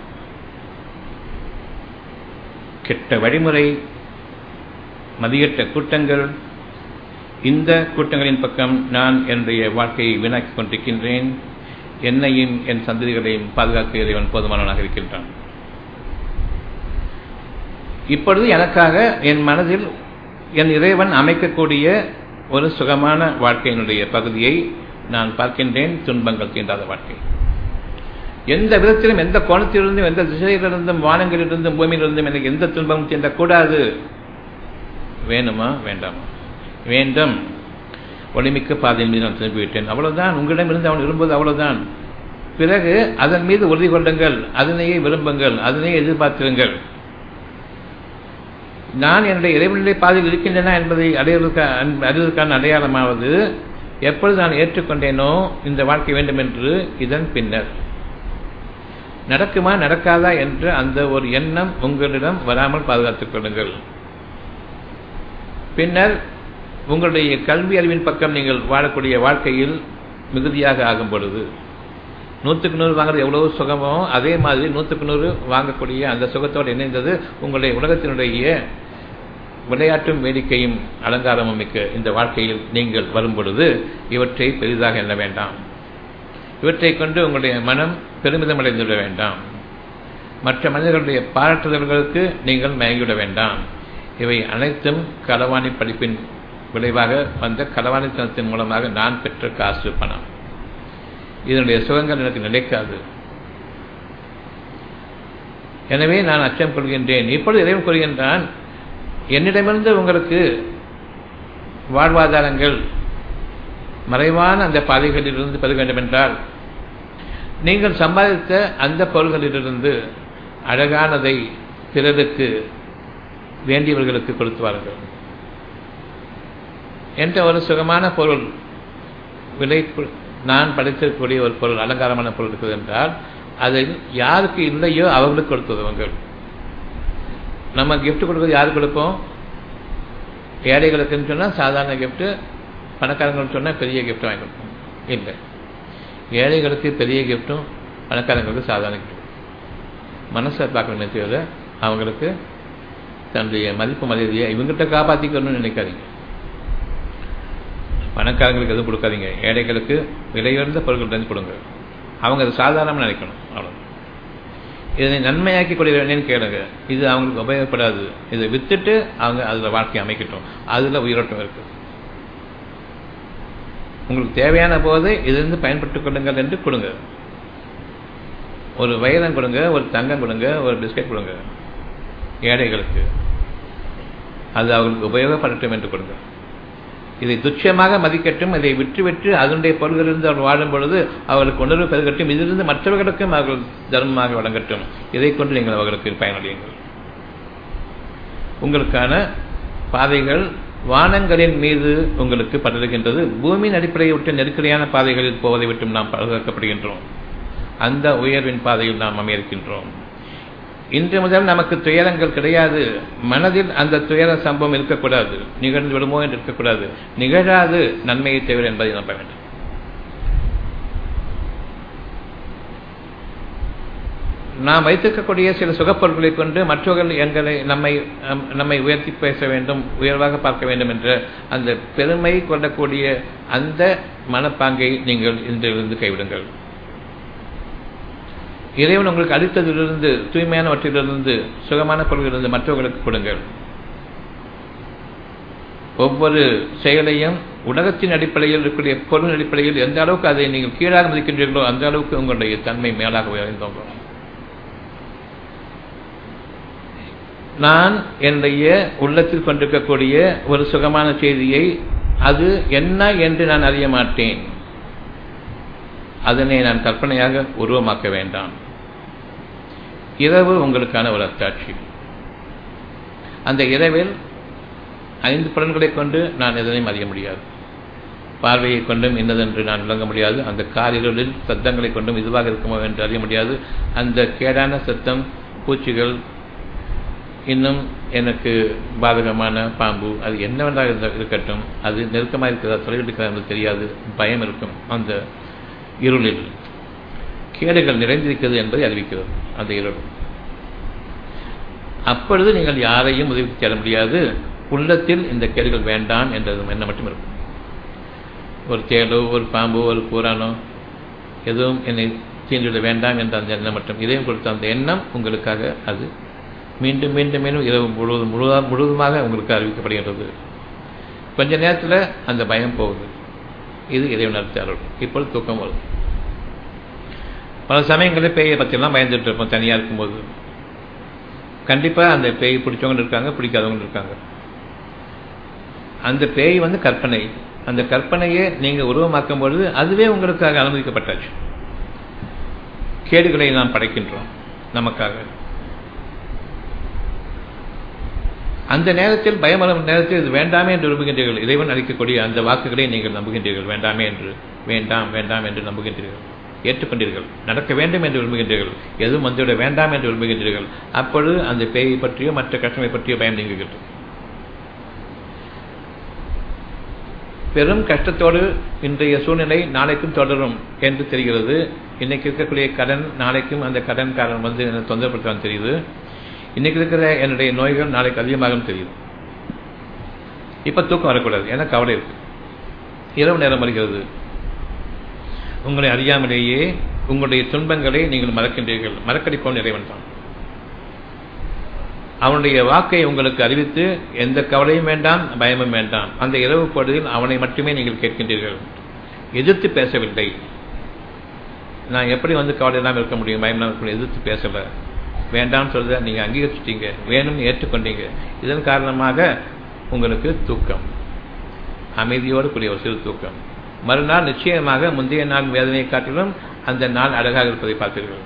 கெட்ட வழிமுறை மதியற்ற கூட்டங்கள் இந்த கூட்டங்களின் பக்கம் நான் என்னுடைய வாழ்க்கையை வீணாக்கிக் கொண்டிருக்கின்றேன் என்னையும் என் சந்ததிகளையும் பாதுகாக்க இறைவன் போதுமானவனாக இருக்கின்றான் இப்பொழுது எனக்காக என் மனதில் என் இறைவன் அமைக்கக்கூடிய ஒரு சுகமான வாழ்க்கையினுடைய பகுதியை நான் பார்க்கின்றேன் துன்பங்கள் தீண்டாத வாழ்க்கை எந்த விதத்திலும் எந்த கோணத்திலிருந்தும் எந்த திசையிலிருந்தும் வானங்களிலிருந்தும் பூமியிலிருந்தும் எனக்கு எந்த துன்பமும் தீண்டக்கூடாது வேணுமா வேண்டாமா வேண்டும் ஒளிமிக்க பாதையின் மீது நான் திரும்பிவிட்டேன் அவ்வளவுதான் உங்களிடமிருந்து அவன் விரும்புவது அவ்வளவுதான் பிறகு அதன் மீது உறுதி கொள்ளுங்கள் அதனையே விரும்புங்கள் அதனையே எதிர்பார்த்திருங்கள் நான் என்னுடைய இறைவனுடைய பாதையில் இருக்கின்றன என்பதை அடைவதற்கான அறிவதற்கான அடையாளமாவது எப்பொழுது நான் ஏற்றுக்கொண்டேனோ இந்த வாழ்க்கை வேண்டும் என்று இதன் பின்னர் நடக்குமா நடக்காதா என்ற அந்த ஒரு எண்ணம் உங்களிடம் வராமல் பாதுகாத்துக் கொள்ளுங்கள் பின்னர் உங்களுடைய கல்வி அறிவின் பக்கம் நீங்கள் வாழக்கூடிய வாழ்க்கையில் மிகுதியாக ஆகும் பொழுது நூற்றுக்கு நூறு வாங்குறது எவ்வளவு சுகமோ அதே மாதிரி நூற்றுக்கு நூறு வாங்கக்கூடிய அந்த சுகத்தோடு இணைந்தது உங்களுடைய உலகத்தினுடைய விளையாட்டும் வேடிக்கையும் அலங்காரமும் மிக்க இந்த வாழ்க்கையில் நீங்கள் வரும் பொழுது இவற்றை பெரிதாக எண்ண வேண்டாம் இவற்றை கொண்டு உங்களுடைய மனம் பெருமிதம் அடைந்துவிட வேண்டாம் மற்ற மனிதர்களுடைய பாராட்டுதல்களுக்கு நீங்கள் மயங்கிவிட வேண்டாம் இவை அனைத்தும் களவாணி படிப்பின் விளைவாக வந்த களவாணித்தனத்தின் மூலமாக நான் பெற்ற காசு பணம் இதனுடைய சுகங்கள் எனக்கு நிலைக்காது எனவே நான் அச்சம் கொள்கின்றேன் இப்பொழுது இறைவன் கூறுகின்றான் என்னிடமிருந்து உங்களுக்கு வாழ்வாதாரங்கள் மறைவான அந்த பாதைகளிலிருந்து பெற வேண்டும் என்றால் நீங்கள் சம்பாதித்த அந்த பொருள்களிலிருந்து அழகானதை பிறருக்கு வேண்டியவர்களுக்கு கொடுத்து வாருங்கள் என்ற ஒரு சுகமான பொருள் விலை நான் படைத்திருக்கக்கூடிய ஒரு பொருள் அலங்காரமான பொருள் இருக்குது என்றால் அதில் யாருக்கு இல்லையோ அவர்களுக்கு கொடுத்துருவங்கள் நம்ம கிஃப்ட் கொடுக்குறது யாருக்கு கொடுப்போம் ஏழைகளுக்குன்னு சொன்னால் சாதாரண கிஃப்ட்டு பணக்காரங்கன்னு சொன்னால் பெரிய கிஃப்ட் வாங்கி கொடுப்போம் இல்லை ஏழைகளுக்கு பெரிய கிஃப்ட்டும் பணக்காரங்களுக்கு சாதாரண கிஃப்ட் மனசை பார்க்கணுமே தவிர அவங்களுக்கு தன்னுடைய மதிப்பு மரியாதையை இவங்ககிட்ட காப்பாற்றிக்கணும்னு நினைக்காதீங்க பணக்காரங்களுக்கு எதுவும் கொடுக்காதீங்க ஏழைகளுக்கு விலையுயர்ந்த பொருட்கள் கொடுங்க அவங்க அதை சாதாரணமாக நினைக்கணும் அவ்வளோ இதனை நன்மையாக்கி கொள்கிறேன்னு கேளுங்க இது அவங்களுக்கு உபயோகப்படாது இதை வித்துட்டு அவங்க அதில் வாழ்க்கையை அமைக்கட்டும் அதில் உயிரோட்டம் இருக்கு உங்களுக்கு தேவையான போது இதிலிருந்து பயன்பட்டுக் கொள்ளுங்கள் என்று கொடுங்க ஒரு வயதம் கொடுங்க ஒரு தங்கம் கொடுங்க ஒரு பிஸ்கட் கொடுங்க ஏழைகளுக்கு அது அவர்களுக்கு உபயோகப்படட்டும் என்று கொடுங்க இதை துச்சமாக மதிக்கட்டும் இதை விற்றுவிட்டு அதனுடைய பொருள்களிலிருந்து அவர் வாழும் பொழுது அவர்களுக்கு உணர்வு பெருகட்டும் இதிலிருந்து மற்றவர்களுக்கும் அவர்கள் தர்மமாக வழங்கட்டும் இதை கொண்டு நீங்கள் அவர்களுக்கு பயனடையுங்கள் உங்களுக்கான பாதைகள் வானங்களின் மீது உங்களுக்கு படர்கின்றது பூமியின் அடிப்படையை விட்டு நெருக்கடியான பாதைகளில் போவதை விட்டும் நாம் பாதுகாக்கப்படுகின்றோம் அந்த உயர்வின் பாதையில் நாம் அமையிருக்கின்றோம் இன்று முதல் நமக்கு துயரங்கள் கிடையாது மனதில் அந்த துயர சம்பவம் இருக்கக்கூடாது நிகழ்ந்து விடுமோ என்று இருக்கக்கூடாது நிகழாது நன்மையை தவிர என்பதை நம்ப வேண்டும் நாம் வைத்திருக்கக்கூடிய சில சுகப்பொருட்களை கொண்டு மற்றவர்கள் எங்களை நம்மை நம்மை உயர்த்தி பேச வேண்டும் உயர்வாக பார்க்க வேண்டும் என்ற அந்த பெருமை கொள்ளக்கூடிய அந்த மனப்பாங்கை நீங்கள் இன்றிலிருந்து கைவிடுங்கள் இறைவன் உங்களுக்கு அளித்ததிலிருந்து தூய்மையானவற்றிலிருந்து சுகமான பொருள்களிலிருந்து மற்றவர்களுக்கு கொடுங்கள் ஒவ்வொரு செயலையும் உலகத்தின் அடிப்படையில் இருக்கக்கூடிய பொருள் அடிப்படையில் எந்த அளவுக்கு அதை நீங்கள் கீழாக மதிக்கின்றீர்களோ அந்த அளவுக்கு உங்களுடைய தன்மை மேலாக உயர்ந்தோம் நான் என்னுடைய உள்ளத்தில் கொண்டிருக்கக்கூடிய ஒரு சுகமான செய்தியை அது என்ன என்று நான் அறிய மாட்டேன் அதனை நான் கற்பனையாக உருவமாக்க வேண்டாம் இரவு உங்களுக்கான ஒரு அத்தாட்சி அந்த இரவில் ஐந்து புலன்களை கொண்டு நான் எதனையும் அறிய முடியாது பார்வையை கொண்டும் இன்னதென்று நான் விளங்க முடியாது அந்த காரிகளில் சத்தங்களை கொண்டும் இதுவாக இருக்குமோ என்று அறிய முடியாது அந்த கேடான சத்தம் பூச்சிகள் இன்னும் எனக்கு பாதகமான பாம்பு அது என்னவென்றாக இருக்கட்டும் அது நெருக்கமாக இருக்கிறதா தொலைவில் இருக்கிறதா தெரியாது பயம் இருக்கும் அந்த இருளில் கேடுகள் நிறைந்திருக்கிறது என்பதை அறிவிக்கிறது அந்த இருள் அப்பொழுது நீங்கள் யாரையும் உதவி தேட முடியாது உள்ளத்தில் இந்த கேடுகள் வேண்டாம் என்றது என்ன மட்டும் இருக்கும் ஒரு தேடோ ஒரு பாம்போ ஒரு பூரானோ எதுவும் என்னை தீண்டிவிட வேண்டாம் என்ற அந்த எண்ணம் மட்டும் இதையும் கொடுத்த அந்த எண்ணம் உங்களுக்காக அது மீண்டும் மீண்டும் மீண்டும் இரவு முழுவதும் முழுவா முழுவதுமாக உங்களுக்கு அறிவிக்கப்படுகின்றது கொஞ்ச நேரத்தில் அந்த பயம் போகுது இது இறைவனர்த்த அருள் இப்பொழுது தூக்கம் வருது பல சமயங்களில் பேயை பற்றியெல்லாம் பயந்துட்டு இருப்போம் தனியாக இருக்கும்போது கண்டிப்பாக அந்த பேய் பிடிச்சவங்க இருக்காங்க பிடிக்காதவங்க இருக்காங்க அந்த பேய் வந்து கற்பனை அந்த கற்பனையை நீங்கள் உருவமாக்கும் பொழுது அதுவே உங்களுக்காக அனுமதிக்கப்பட்டாச்சு கேடுகளை நாம் படைக்கின்றோம் நமக்காக அந்த நேரத்தில் பயம் வரும் நேரத்தில் இது வேண்டாமே என்று விரும்புகின்றீர்கள் இறைவன் அளிக்கக்கூடிய அந்த வாக்குகளை நீங்கள் நம்புகின்றீர்கள் வேண்டாமே என்று வேண்டாம் வேண்டாம் என்று நம்புகின்றீர்கள் ஏற்றுக்கொண்டீர்கள் நடக்க வேண்டும் என்று விரும்புகின்றீர்கள் எதுவும் வந்துவிட வேண்டாம் என்று விரும்புகின்றீர்கள் அப்பொழுது அந்த பேயை பற்றியோ மற்ற கஷ்டமை பற்றியோ பயம் நீங்குகிறது பெரும் கஷ்டத்தோடு இன்றைய சூழ்நிலை நாளைக்கும் தொடரும் என்று தெரிகிறது இன்னைக்கு இருக்கக்கூடிய கடன் நாளைக்கும் அந்த கடன்காரன் வந்து என்ன தொந்தரப்படுத்தான் தெரியுது இன்னைக்கு இருக்கிற என்னுடைய நோய்கள் நாளைக்கு அதிகமாகும் தெரியுது இப்ப தூக்கம் வரக்கூடாது ஏன்னா கவலை இருக்கு இரவு நேரம் வருகிறது உங்களை அறியாமலேயே உங்களுடைய துன்பங்களை நீங்கள் மறக்கின்றீர்கள் மறக்கடிப்போம் இறைவன் தான் அவனுடைய வாக்கை உங்களுக்கு அறிவித்து எந்த கவலையும் வேண்டாம் பயமும் வேண்டாம் அந்த இரவு பொழுதில் அவனை மட்டுமே நீங்கள் கேட்கின்றீர்கள் எதிர்த்து பேசவில்லை நான் எப்படி வந்து கவலை இல்லாமல் இருக்க முடியும் பயம் இல்லாமல் இருக்க முடியும் எதிர்த்து பேசல வேண்டாம்னு சொல்றத நீங்க அங்கீகரிச்சிட்டீங்க வேணும்னு ஏற்றுக்கொண்டீங்க இதன் காரணமாக உங்களுக்கு தூக்கம் அமைதியோடு கூடிய ஒரு சிறு தூக்கம் மறுநாள் நிச்சயமாக முந்தைய நாள் வேதனையை காட்டிலும் அந்த நாள் அழகாக இருப்பதை பார்ப்பீர்கள்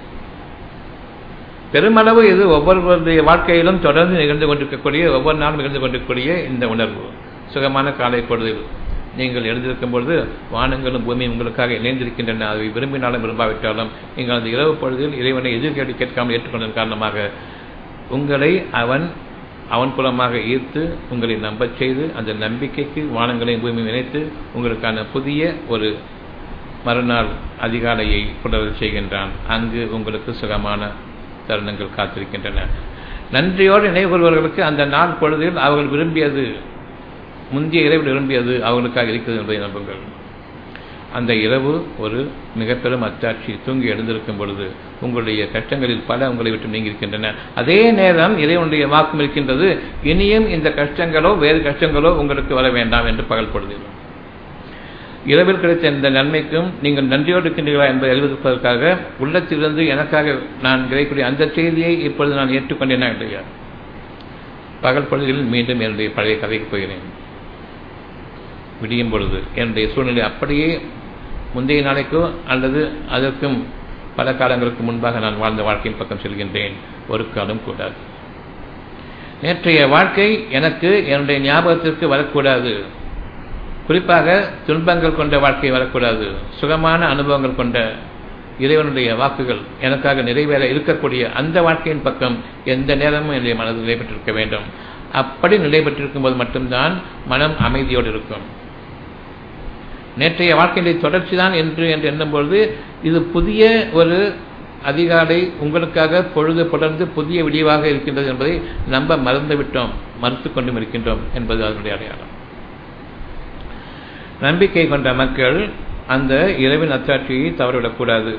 பெருமளவு இது ஒவ்வொருவருடைய வாழ்க்கையிலும் தொடர்ந்து நிகழ்ந்து கொண்டிருக்கக்கூடிய ஒவ்வொரு நாளும் நிகழ்ந்து கொண்டிருக்கக்கூடிய இந்த உணர்வு சுகமான காலை பொழுதில் நீங்கள் எழுந்திருக்கும் பொழுது வானங்களும் பூமியும் உங்களுக்காக இணைந்திருக்கின்றன அதை விரும்பினாலும் விரும்பாவிட்டாலும் நீங்கள் அந்த இரவு பொழுதில் இறைவனை எதிர்கேட்டு கேட்காமல் ஏற்றுக்கொண்டதன் காரணமாக உங்களை அவன் அவன் புலமாக ஈர்த்து உங்களை நம்பச் செய்து அந்த நம்பிக்கைக்கு வானங்களையும் பூமியும் இணைத்து உங்களுக்கான புதிய ஒரு மறுநாள் அதிகாலையை புலரச் செய்கின்றான் அங்கு உங்களுக்கு சுகமான தருணங்கள் காத்திருக்கின்றன நன்றியோடு நினைவுகொள்வர்களுக்கு அந்த நாள் பொழுதில் அவர்கள் விரும்பியது முந்தைய இரவு விரும்பியது அவர்களுக்காக இருக்கிறது என்பதை நம்புங்கள் அந்த இரவு ஒரு மிக பெரும் அத்தாட்சி தூங்கி எழுந்திருக்கும் பொழுது உங்களுடைய கஷ்டங்களில் பல உங்களை விட்டு நீங்கியிருக்கின்றன அதே நேரம் இறைவனுடைய வாக்கும் இருக்கின்றது இனியும் இந்த கஷ்டங்களோ வேறு கஷ்டங்களோ உங்களுக்கு வர வேண்டாம் என்று பகல் பொழுதில் இரவில் கிடைத்த இந்த நன்மைக்கும் நீங்கள் நன்றியோடு இருக்கின்றீர்களா என்பதை அறிவிப்பதற்காக உள்ளத்திலிருந்து எனக்காக நான் கிடைக்கக்கூடிய அந்த செய்தியை இப்பொழுது நான் ஏற்றுக்கொண்டேனா இல்லையா பகல் பொழுதில் மீண்டும் என்னுடைய பழைய கதைக்கு போகிறேன் விடியும் பொழுது என்னுடைய சூழ்நிலை அப்படியே முந்தைய நாளைக்கோ அல்லது அதற்கும் பல காலங்களுக்கு முன்பாக நான் வாழ்ந்த வாழ்க்கையின் பக்கம் செல்கின்றேன் ஒரு காலம் கூடாது நேற்றைய வாழ்க்கை எனக்கு என்னுடைய ஞாபகத்திற்கு வரக்கூடாது குறிப்பாக துன்பங்கள் கொண்ட வாழ்க்கை வரக்கூடாது சுகமான அனுபவங்கள் கொண்ட இறைவனுடைய வாக்குகள் எனக்காக நிறைவேற இருக்கக்கூடிய அந்த வாழ்க்கையின் பக்கம் எந்த நேரமும் என்னுடைய மனது நிலை பெற்றிருக்க வேண்டும் அப்படி நிலை பெற்றிருக்கும் போது மட்டும்தான் மனம் அமைதியோடு இருக்கும் நேற்றைய வாழ்க்கையினுடைய தொடர்ச்சி தான் என்று என்று எண்ணும்பொழுது இது புதிய ஒரு அதிகாலை உங்களுக்காக பொழுது புலர்ந்து புதிய விடிவாக இருக்கின்றது என்பதை நம்ப மறந்துவிட்டோம் மறுத்து கொண்டும் இருக்கின்றோம் என்பது அதனுடைய அடையாளம் நம்பிக்கை கொண்ட மக்கள் அந்த இரவின் அத்தாட்சியை தவறவிடக்கூடாது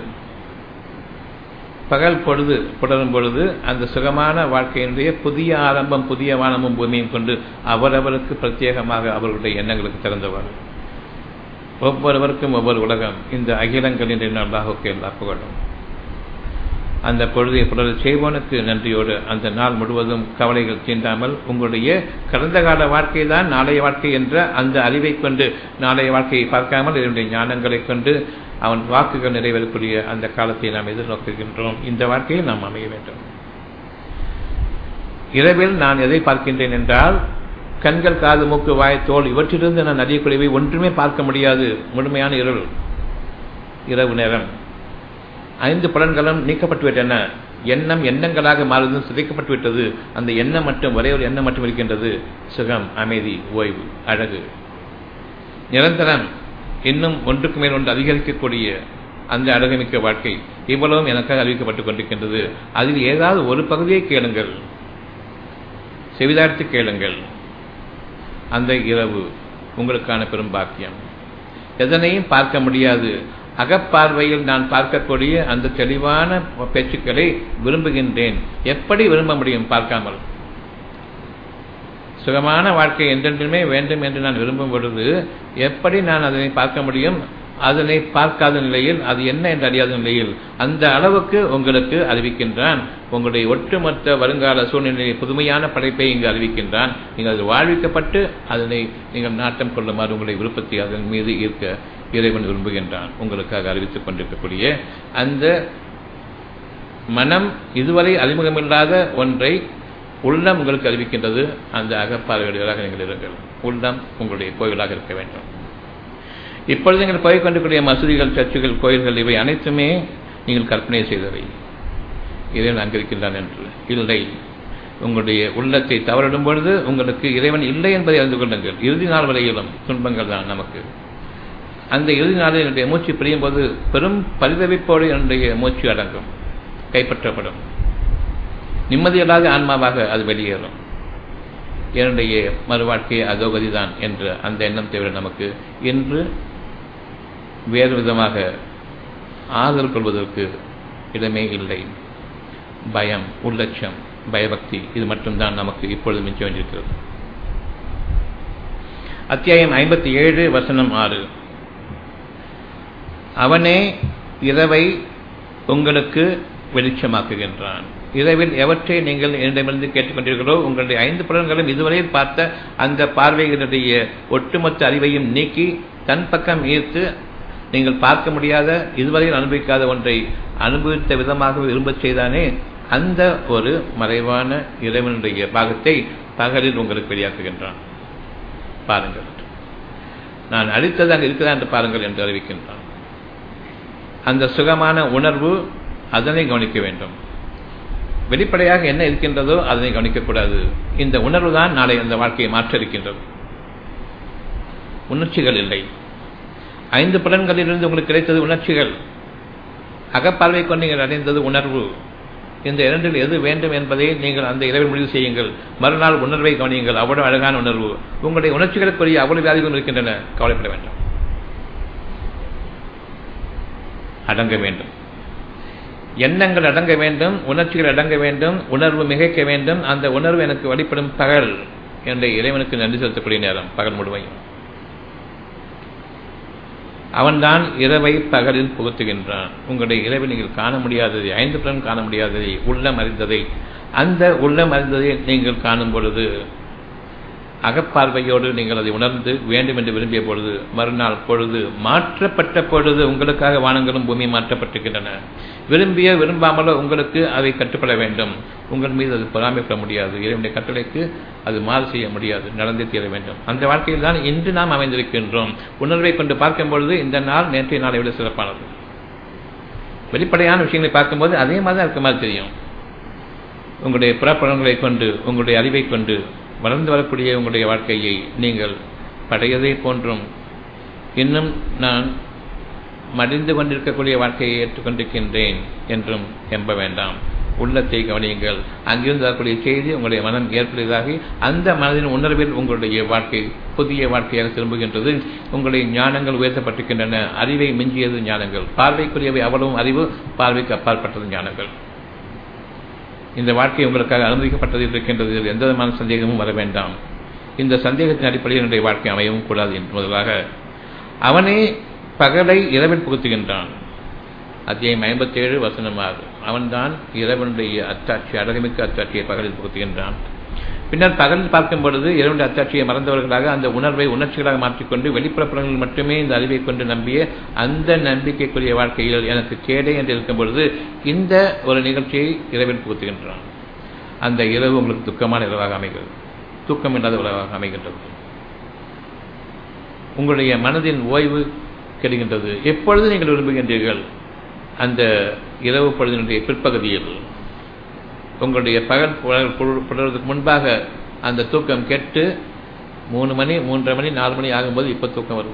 பகல் பொழுது புலரும் பொழுது அந்த சுகமான வாழ்க்கையினுடைய புதிய ஆரம்பம் புதிய வானமும் பூமியும் கொண்டு அவரவருக்கு பிரத்யேகமாக அவர்களுடைய எண்ணங்களுக்கு திறந்தவர் ஒவ்வொருவருக்கும் ஒவ்வொரு உலகம் இந்த அகிலங்களின் அல்லாஹுக்கு எல்லா புகழும் அந்த பொழுதை புலர் செய்வோனுக்கு நன்றியோடு அந்த நாள் முழுவதும் கவலைகள் தீண்டாமல் உங்களுடைய கடந்த கால வாழ்க்கை தான் நாளைய வாழ்க்கை என்ற அந்த அறிவை கொண்டு நாளைய வாழ்க்கையை பார்க்காமல் இதனுடைய ஞானங்களை கொண்டு அவன் வாக்குகள் நிறைவேறக்கூடிய அந்த காலத்தை நாம் எதிர்நோக்குகின்றோம் இந்த வாழ்க்கையை நாம் அமைய வேண்டும் இரவில் நான் எதை பார்க்கின்றேன் என்றால் கண்கள் காது மூக்கு வாய் தோல் இவற்றிலிருந்து நான் அறியக்கூடியவை ஒன்றுமே பார்க்க முடியாது முழுமையான இரவு இரவு நேரம் ஐந்து பலன்களும் நீக்கப்பட்டு விட்டன எண்ணம் எண்ணங்களாக மாறுவதும் சிதைக்கப்பட்டு விட்டது அந்த எண்ணம் மட்டும் ஒரே ஒரு எண்ணம் மட்டும் இருக்கின்றது சுகம் அமைதி ஓய்வு அழகு நிரந்தரம் இன்னும் ஒன்றுக்கு மேல் ஒன்று அதிகரிக்கக்கூடிய அந்த அழகுமிக்க வாழ்க்கை இவ்வளவும் எனக்காக அறிவிக்கப்பட்டுக் கொண்டிருக்கின்றது அதில் ஏதாவது ஒரு பகுதியை கேளுங்கள் செவிதார்த்து கேளுங்கள் அந்த இரவு உங்களுக்கான பெரும் பாக்கியம் எதனையும் பார்க்க முடியாது அகப்பார்வையில் நான் பார்க்கக்கூடிய அந்த தெளிவான பேச்சுக்களை விரும்புகின்றேன் எப்படி விரும்ப முடியும் பார்க்காமல் சுகமான வாழ்க்கை என்றென்றுமே வேண்டும் என்று நான் விரும்பும் பொழுது எப்படி நான் அதனை பார்க்க முடியும் அதனை பார்க்காத நிலையில் அது என்ன என்று அறியாத நிலையில் அந்த அளவுக்கு உங்களுக்கு அறிவிக்கின்றான் உங்களுடைய ஒட்டுமொத்த வருங்கால சூழ்நிலையை புதுமையான படைப்பை இங்கு அறிவிக்கின்றான் நீங்கள் அது வாழ்விக்கப்பட்டு அதனை நீங்கள் நாட்டம் கொள்ளுமாறு உங்களுடைய விருப்பத்தை அதன் மீது ஈர்க்க இறைவன் விரும்புகின்றான் உங்களுக்காக அறிவித்துக் கொண்டிருக்கக்கூடிய அந்த மனம் இதுவரை அறிமுகமில்லாத ஒன்றை உள்ளம் உங்களுக்கு அறிவிக்கின்றது அந்த அகப்பார்வையாளராக நீங்கள் இருங்கள் உள்ளம் உங்களுடைய கோயிலாக இருக்க வேண்டும் இப்பொழுது நீங்கள் போய் கொண்டிருக்கூடிய மசூதிகள் சர்ச்சுகள் கோயில்கள் இவை அனைத்துமே நீங்கள் கற்பனை செய்தவை இறைவன் அங்கிருக்கின்றான் என்று இல்லை உங்களுடைய உள்ளத்தை தவறிடும் பொழுது உங்களுக்கு இறைவன் இல்லை என்பதை அறிந்து கொள்ளுங்கள் இறுதி நாள் வரையிலும் துன்பங்கள் தான் நமக்கு அந்த இறுதி நாளில் என்னுடைய மூச்சு பிரியும் போது பெரும் பரிதவிப்போடு என்னுடைய மூச்சு அடங்கும் கைப்பற்றப்படும் நிம்மதியில்லாத ஆன்மாவாக அது வெளியேறும் என்னுடைய மறுவாழ்க்கை அதோகதிதான் என்ற அந்த எண்ணம் தவிர நமக்கு இன்று வேறு விதமாக ஆதரவு கொள்வதற்கு இடமே இல்லை பயம் உள்ளட்சம் பயபக்தி இது மட்டும்தான் நமக்கு இப்பொழுது மிஞ்ச வேண்டியிருக்கிறது அத்தியாயம் ஐம்பத்தி ஏழு வசனம் ஆறு அவனே இரவை உங்களுக்கு வெளிச்சமாக்குகின்றான் இரவில் எவற்றை நீங்கள் என்னிடமிருந்து கேட்டுக்கொண்டீர்களோ உங்களுடைய ஐந்து புலன்களும் இதுவரையில் பார்த்த அந்த பார்வைகளுடைய ஒட்டுமொத்த அறிவையும் நீக்கி தன் பக்கம் ஈர்த்து நீங்கள் பார்க்க முடியாத இதுவரையில் அனுபவிக்காத ஒன்றை அனுபவித்த விதமாக விரும்பச் செய்தானே அந்த ஒரு மறைவான இறைவனுடைய பாகத்தை பகலில் உங்களுக்கு வெளியாக்குகின்றான் பாருங்கள் நான் அளித்தது அங்கு இருக்கிறதா என்று பாருங்கள் என்று அறிவிக்கின்றான் அந்த சுகமான உணர்வு அதனை கவனிக்க வேண்டும் வெளிப்படையாக என்ன இருக்கின்றதோ அதனை கவனிக்கக்கூடாது இந்த உணர்வு தான் நாளை அந்த வாழ்க்கையை மாற்ற இருக்கின்றது உணர்ச்சிகள் இல்லை ஐந்து புலன்களிலிருந்து உங்களுக்கு கிடைத்தது உணர்ச்சிகள் அகப்பார்வை கொண்டு நீங்கள் அடைந்தது உணர்வு இந்த இரண்டில் எது வேண்டும் என்பதை நீங்கள் அந்த இரவில் முடிவு செய்யுங்கள் மறுநாள் உணர்வை கவனியுங்கள் அவ்வளவு அழகான உணர்வு உங்களுடைய உணர்ச்சிகளுக்குரிய அவ்வளவு வியாதிகளும் இருக்கின்றன கவலைப்பட வேண்டாம் அடங்க வேண்டும் எண்ணங்கள் அடங்க வேண்டும் உணர்ச்சிகள் அடங்க வேண்டும் உணர்வு மிகைக்க வேண்டும் அந்த உணர்வு எனக்கு வழிபடும் பகல் என்ற இறைவனுக்கு நன்றி செலுத்தக்கூடிய நேரம் பகல் முழுமையும் அவன்தான் இரவை பகலில் புகுத்துகின்றான் உங்களுடைய இரவை நீங்கள் காண முடியாததை ஐந்து புலன் காண முடியாததை உள்ளம் அறிந்ததை அந்த உள்ளம் அறிந்ததை நீங்கள் காணும் பொழுது அகப்பார்வையோடு நீங்கள் அதை உணர்ந்து வேண்டும் என்று விரும்பிய பொழுது மறுநாள் பொழுது மாற்றப்பட்ட பொழுது உங்களுக்காக வானங்களும் பூமி மாற்றப்பட்டிருக்கின்றன விரும்பிய விரும்பாமலோ உங்களுக்கு அவை கட்டுப்பட வேண்டும் உங்கள் மீது அது பொறாமைப்பட முடியாது இறைவனுடைய கட்டளைக்கு அது மாறு செய்ய முடியாது நடந்தே தீர வேண்டும் அந்த வாழ்க்கையில் தான் இன்று நாம் அமைந்திருக்கின்றோம் உணர்வை கொண்டு பார்க்கும் பொழுது இந்த நாள் நேற்றைய நாளை விட சிறப்பானது வெளிப்படையான விஷயங்களை பார்க்கும்போது அதே மாதிரி தான் இருக்க மாதிரி தெரியும் உங்களுடைய புறப்படங்களை கொண்டு உங்களுடைய அறிவை கொண்டு வளர்ந்து வரக்கூடிய உங்களுடைய வாழ்க்கையை நீங்கள் படையதை போன்றும் இன்னும் நான் மடிந்து கொண்டிருக்கக்கூடிய வாழ்க்கையை ஏற்றுக்கொண்டிருக்கின்றேன் என்றும் எம்ப வேண்டாம் உள்ளத்தை கவனியுங்கள் அங்கிருந்து வரக்கூடிய செய்தி உங்களுடைய மனம் ஏற்படுவதாகி அந்த மனதின் உணர்வில் உங்களுடைய வாழ்க்கை புதிய வாழ்க்கையாக திரும்புகின்றது உங்களுடைய ஞானங்கள் உயர்த்தப்பட்டிருக்கின்றன அறிவை மிஞ்சியது ஞானங்கள் பார்வைக்குரியவை அவ்வளவும் அறிவு பார்வைக்கு அப்பாற்பட்டது ஞானங்கள் இந்த வாழ்க்கை உங்களுக்காக அனுமதிக்கப்பட்டது இருக்கின்றது எந்த விதமான சந்தேகமும் வர வேண்டாம் இந்த சந்தேகத்தின் அடிப்படையில் என்னுடைய வாழ்க்கை அமையவும் கூடாது என்று முதலாக அவனே பகலை இரவில் புகுத்துகின்றான் அத்தியாயம் ஐம்பத்தேழு வசனமாறு அவன்தான் இறைவனுடைய அத்தாட்சி அழகுமிக்க அத்தாட்சியை பகலில் புகுத்துகின்றான் பின்னர் பகலில் பார்க்கும் பொழுது இறைவனுடைய அத்தாட்சியை மறந்தவர்களாக அந்த உணர்வை உணர்ச்சிகளாக மாற்றிக்கொண்டு வெளிப்புறப்புறங்கள் மட்டுமே இந்த அறிவை கொண்டு நம்பிய அந்த நம்பிக்கைக்குரிய வாழ்க்கையில் எனக்கு கேடே என்று இருக்கும் பொழுது இந்த ஒரு நிகழ்ச்சியை இரவில் புகுத்துகின்றான் அந்த இரவு உங்களுக்கு துக்கமான இரவாக அமைகிறது தூக்கம் இல்லாத உறவாக அமைகின்றது உங்களுடைய மனதின் ஓய்வு கெடுகின்றது எப்பொழுது நீங்கள் விரும்புகின்றீர்கள் அந்த இரவு பொழுதினுடைய பிற்பகுதியில் உங்களுடைய பகல் புலர்வதற்கு முன்பாக அந்த தூக்கம் கெட்டு மூணு மணி மூன்றரை மணி நாலு மணி ஆகும்போது இப்போ தூக்கம் வரும்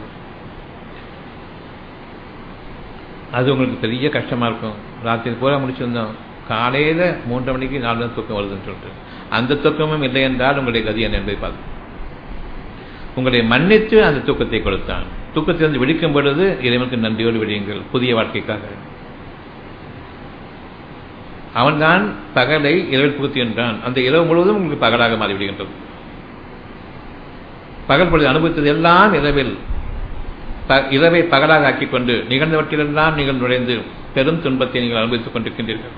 அது உங்களுக்கு பெரிய கஷ்டமாக இருக்கும் ராத்திரி பூரா முடிச்சிருந்தோம் காலையில் மூன்றரை மணிக்கு நாலு மணி தூக்கம் வருதுன்னு சொல்லிட்டு அந்த தூக்கமும் இல்லை என்றால் உங்களுடைய கதி என்ன என்பதை பார்த்து உங்களை மன்னித்து அந்த தூக்கத்தை கொடுத்தான் தூக்கத்திலிருந்து விழிக்கும் பொழுது இறைவனுக்கு நன்றியோடு விடியுங்கள் புதிய வாழ்க்கைக்காக அவன்தான் பகலை இரவில் புகுத்துகின்றான் அந்த இரவு முழுவதும் உங்களுக்கு பகலாக மாறிவிடுகின்றது பகல் பொழுது அனுபவித்தது எல்லாம் இரவில் இரவை பகலாக ஆக்கிக் கொண்டு நிகழ்ந்தவற்றிலெல்லாம் நீங்கள் நுழைந்து பெரும் துன்பத்தை நீங்கள் அனுபவித்துக் கொண்டிருக்கின்றீர்கள்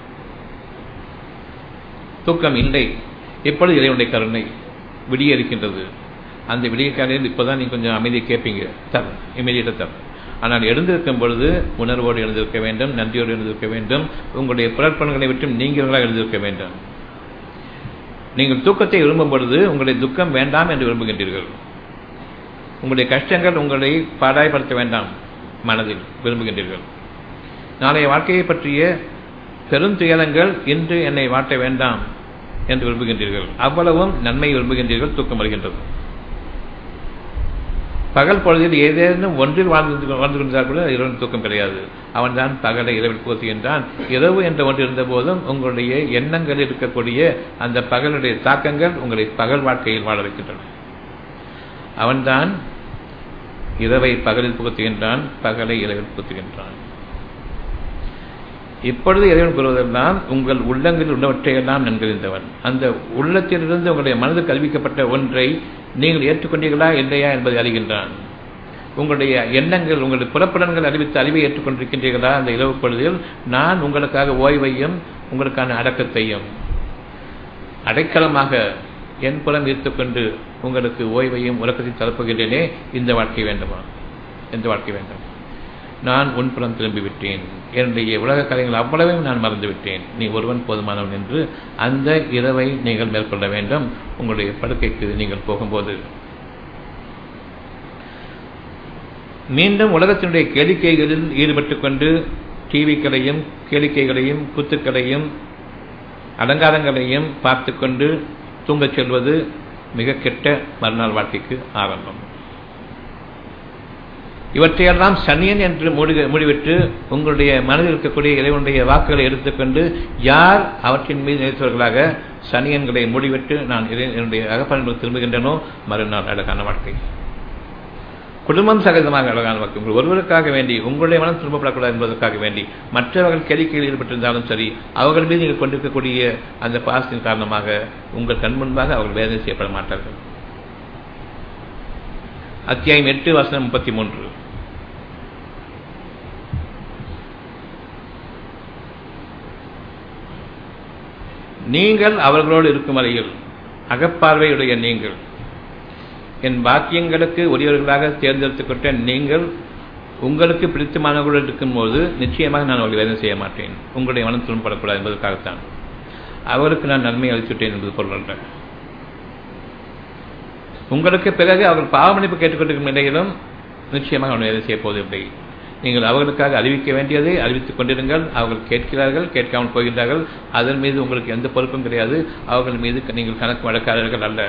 தூக்கம் இல்லை எப்பொழுது இறைவனுடைய கருணை விடிய இருக்கின்றது அந்த விடிய காலையில் இப்போதான் நீங்க கொஞ்சம் அமைதியை கேட்பீங்க தர் இமீடியட்டாக தர் ஆனால் எழுந்திருக்கும் பொழுது உணர்வோடு எழுந்திருக்க வேண்டும் நன்றியோடு எழுந்திருக்க வேண்டும் உங்களுடைய புறப்பணங்களை விட்டும் நீங்களர்களாக எழுந்திருக்க வேண்டும் நீங்கள் தூக்கத்தை விரும்பும் பொழுது உங்களுடைய துக்கம் வேண்டாம் என்று விரும்புகின்றீர்கள் உங்களுடைய கஷ்டங்கள் உங்களை பாடாய்படுத்த வேண்டாம் மனதில் விரும்புகின்றீர்கள் நாளைய வாழ்க்கையை பற்றிய பெருந்துயரங்கள் இன்று என்னை வாட்ட வேண்டாம் என்று விரும்புகின்றீர்கள் அவ்வளவும் நன்மை விரும்புகின்றீர்கள் தூக்கம் வருகின்றது பகல் பொழுதில் ஏதேனும் ஒன்றில் வாழ்ந்து வாழ்ந்து கொண்டால் கூட இரவு தூக்கம் கிடையாது அவன் தான் பகலை இரவில் போத்துகின்றான் இரவு என்ற ஒன்று இருந்த போதும் உங்களுடைய எண்ணங்கள் இருக்கக்கூடிய அந்த பகலுடைய தாக்கங்கள் உங்களை பகல் வாழ்க்கையில் வாழ வைக்கின்றன அவன்தான் இரவை பகலில் புகுத்துகின்றான் பகலை இரவில் புகுத்துகின்றான் இப்பொழுது இறைவன் கூறுவதெல்லாம் உங்கள் உள்ளங்களில் உள்ளவற்றையெல்லாம் நன்கறிந்தவன் அந்த உள்ளத்திலிருந்து உங்களுடைய மனது கல்விக்கப்பட்ட ஒன்றை நீங்கள் ஏற்றுக்கொண்டீர்களா இல்லையா என்பதை அறிகின்றான் உங்களுடைய எண்ணங்கள் உங்களுடைய புறப்படங்கள் அறிவித்து அறிவை ஏற்றுக்கொண்டிருக்கின்றீர்களா அந்த இரவு பொழுதில் நான் உங்களுக்காக ஓய்வையும் உங்களுக்கான அடக்கத்தையும் அடைக்கலமாக என் புறம் ஈர்த்துக்கொண்டு உங்களுக்கு ஓய்வையும் உறக்கத்தையும் தரப்போகின்றேனே இந்த வாழ்க்கை வேண்டுமா இந்த வாழ்க்கை வேண்டும் நான் உன்புறம் திரும்பிவிட்டேன் என்னுடைய உலக கலைகள் அவ்வளவையும் நான் மறந்துவிட்டேன் நீ ஒருவன் போதுமானவன் என்று அந்த இரவை நீங்கள் மேற்கொள்ள வேண்டும் உங்களுடைய படுக்கைக்கு நீங்கள் போகும்போது மீண்டும் உலகத்தினுடைய கேளிக்கைகளில் ஈடுபட்டு கொண்டு டிவிக்களையும் கேளிக்கைகளையும் குத்துக்களையும் அலங்காரங்களையும் பார்த்து கொண்டு தூங்கச் செல்வது மிக கெட்ட மறுநாள் வாழ்க்கைக்கு ஆரம்பம் இவற்றையெல்லாம் சனியன் என்று முடி முடிவிட்டு உங்களுடைய மனதில் இருக்கக்கூடிய இறைவனுடைய வாக்குகளை எடுத்துக்கொண்டு யார் அவற்றின் மீது நினைத்தவர்களாக சனியன்களை முடிவிட்டு நான் என்னுடைய அகப்பண்பு திரும்புகின்றனோ மறுநாள் அழகான வாழ்க்கை குடும்பம் சகஜமாக அழகான வாழ்க்கை உங்கள் ஒருவருக்காக வேண்டி உங்களுடைய மனம் திரும்பப்படக்கூடாது என்பதற்காக வேண்டி மற்றவர்கள் கேளிக்கையில் ஈடுபட்டிருந்தாலும் சரி அவர்கள் மீது நீங்கள் கொண்டிருக்கக்கூடிய அந்த பாசத்தின் காரணமாக உங்கள் கண் முன்பாக அவர்கள் வேதனை செய்யப்பட மாட்டார்கள் அத்தியாயம் எட்டு வசனம் முப்பத்தி மூன்று நீங்கள் அவர்களோடு இருக்கும் வரையில் அகப்பார்வையுடைய நீங்கள் என் பாக்கியங்களுக்கு உரியவர்களாக தேர்ந்தெடுத்துக் கொண்ட நீங்கள் உங்களுக்கு பிடித்தமானவர்களுடன் இருக்கும்போது நிச்சயமாக நான் அவர்களை வேதனை செய்ய மாட்டேன் உங்களுடைய மனம் துன்பப்படக்கூடாது என்பதற்காகத்தான் அவருக்கு நான் நன்மை அளித்துவிட்டேன் என்பது பொருள் உங்களுக்கு பிறகு அவர்கள் பாவமளிப்பு கேட்டுக்கொண்டிருக்கும் நிலையிலும் நிச்சயமாக அவன் வேலை செய்ய போவதில்லை நீங்கள் அவர்களுக்காக அறிவிக்க வேண்டியதை அறிவித்துக் கொண்டிருங்கள் அவர்கள் கேட்கிறார்கள் கேட்காமல் போகின்றார்கள் அதன் மீது உங்களுக்கு எந்த பொறுப்பும் கிடையாது அவர்கள் மீது நீங்கள் கணக்கு வழக்காளர்கள் அல்ல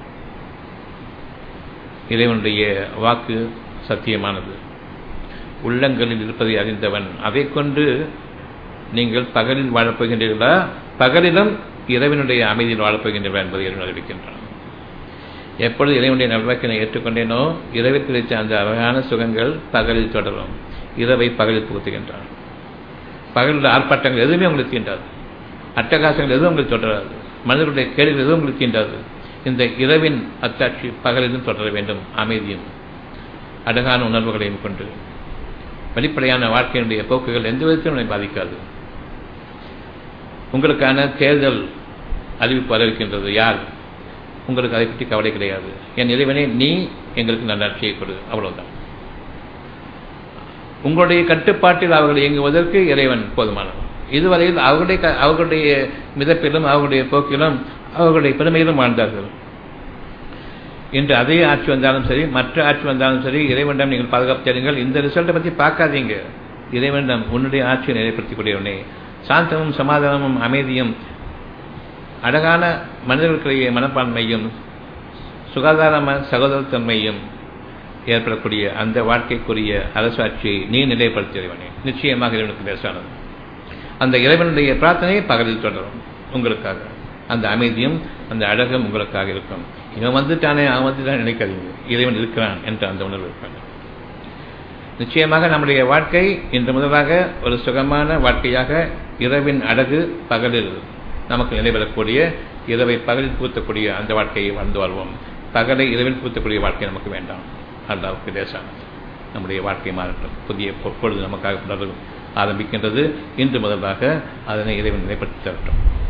இறைவனுடைய வாக்கு சத்தியமானது உள்ளங்களில் இருப்பதை அறிந்தவன் அதை கொண்டு நீங்கள் பகலில் வாழப்போகின்றீர்களா பகலிலும் இறைவனுடைய அமைதியில் வாழப்போகின்றவன் என்பதை இறைவன் அறிவிக்கின்றான் எப்பொழுது இறைவனுடைய நல்வாக்கினை ஏற்றுக்கொண்டேனோ இரவில் கிடைத்த அந்த அழகான சுகங்கள் பகலில் தொடரும் இரவை பகலில் புகுத்துகின்றான் பகலில் ஆர்ப்பாட்டங்கள் எதுவுமே உங்களுக்கு தீண்டாது அட்டகாசங்கள் எதுவும் உங்களுக்கு தொடராது மனிதர்களுடைய கேள்விகள் எதுவும் உங்களுக்கு தீண்டாது இந்த இரவின் அத்தாட்சி பகலிலும் தொடர வேண்டும் அமைதியும் அழகான உணர்வுகளையும் கொண்டு வெளிப்படையான வாழ்க்கையினுடைய போக்குகள் எந்த விதத்திலும் நம்மை பாதிக்காது உங்களுக்கான தேர்தல் அறிவிப்பு வரவிருக்கின்றது யார் உங்களுக்கு அதை பற்றி கவலை கிடையாது என் இறைவனே நீ எங்களுக்கு நல்லாட்சியை கொடு அவ்வளவுதான் உங்களுடைய கட்டுப்பாட்டில் அவர்கள் இயங்குவதற்கு இறைவன் போதுமானவன் இதுவரையில் அவர்களுடைய அவர்களுடைய மிதப்பிலும் அவர்களுடைய போக்கிலும் அவர்களுடைய பெருமையிலும் வாழ்ந்தார்கள் இன்று அதே ஆட்சி வந்தாலும் சரி மற்ற ஆட்சி வந்தாலும் சரி இறைவனிடம் நீங்கள் பாதுகாப்பு தருங்கள் இந்த ரிசல்ட்டை பற்றி பார்க்காதீங்க இறைவனிடம் உன்னுடைய ஆட்சியை நிலைப்படுத்திக்கூடியவனே சாந்தமும் சமாதானமும் அமைதியும் அழகான மனிதர்களுக்கிடையே மனப்பான்மையும் சுகாதாரமான சகோதரத்தன்மையும் ஏற்படக்கூடிய அந்த வாழ்க்கைக்குரிய அரசாட்சியை நீ நிலைப்படுத்தியவனே நிச்சயமாக இறைவனுக்கு லேசானது அந்த இறைவனுடைய பிரார்த்தனை பகலில் தொடரும் உங்களுக்காக அந்த அமைதியும் அந்த அழகும் உங்களுக்காக இருக்கும் இவன் வந்துட்டானே அவன் வந்துட்டான் நினைக்காதீங்க இறைவன் இருக்கிறான் என்ற அந்த உணர்வு இருப்பாங்க நிச்சயமாக நம்முடைய வாழ்க்கை இன்று முதலாக ஒரு சுகமான வாழ்க்கையாக இரவின் அழகு பகலில் நமக்கு நிலைபெறக்கூடிய இரவை பகலில் பூத்தக்கூடிய அந்த வாழ்க்கையை வாழ்ந்து வாழ்வோம் பகலை இரவில் பூத்தக்கூடிய வாழ்க்கை நமக்கு வேண்டாம் அல்லாவுக்கு லேசானது நம்முடைய வாழ்க்கை மாறட்டும் புதிய பொழுது நமக்காக ஆரம்பிக்கின்றது இன்று முதலாக அதனை இறைவன் நிலைப்படுத்தி தரட்டும்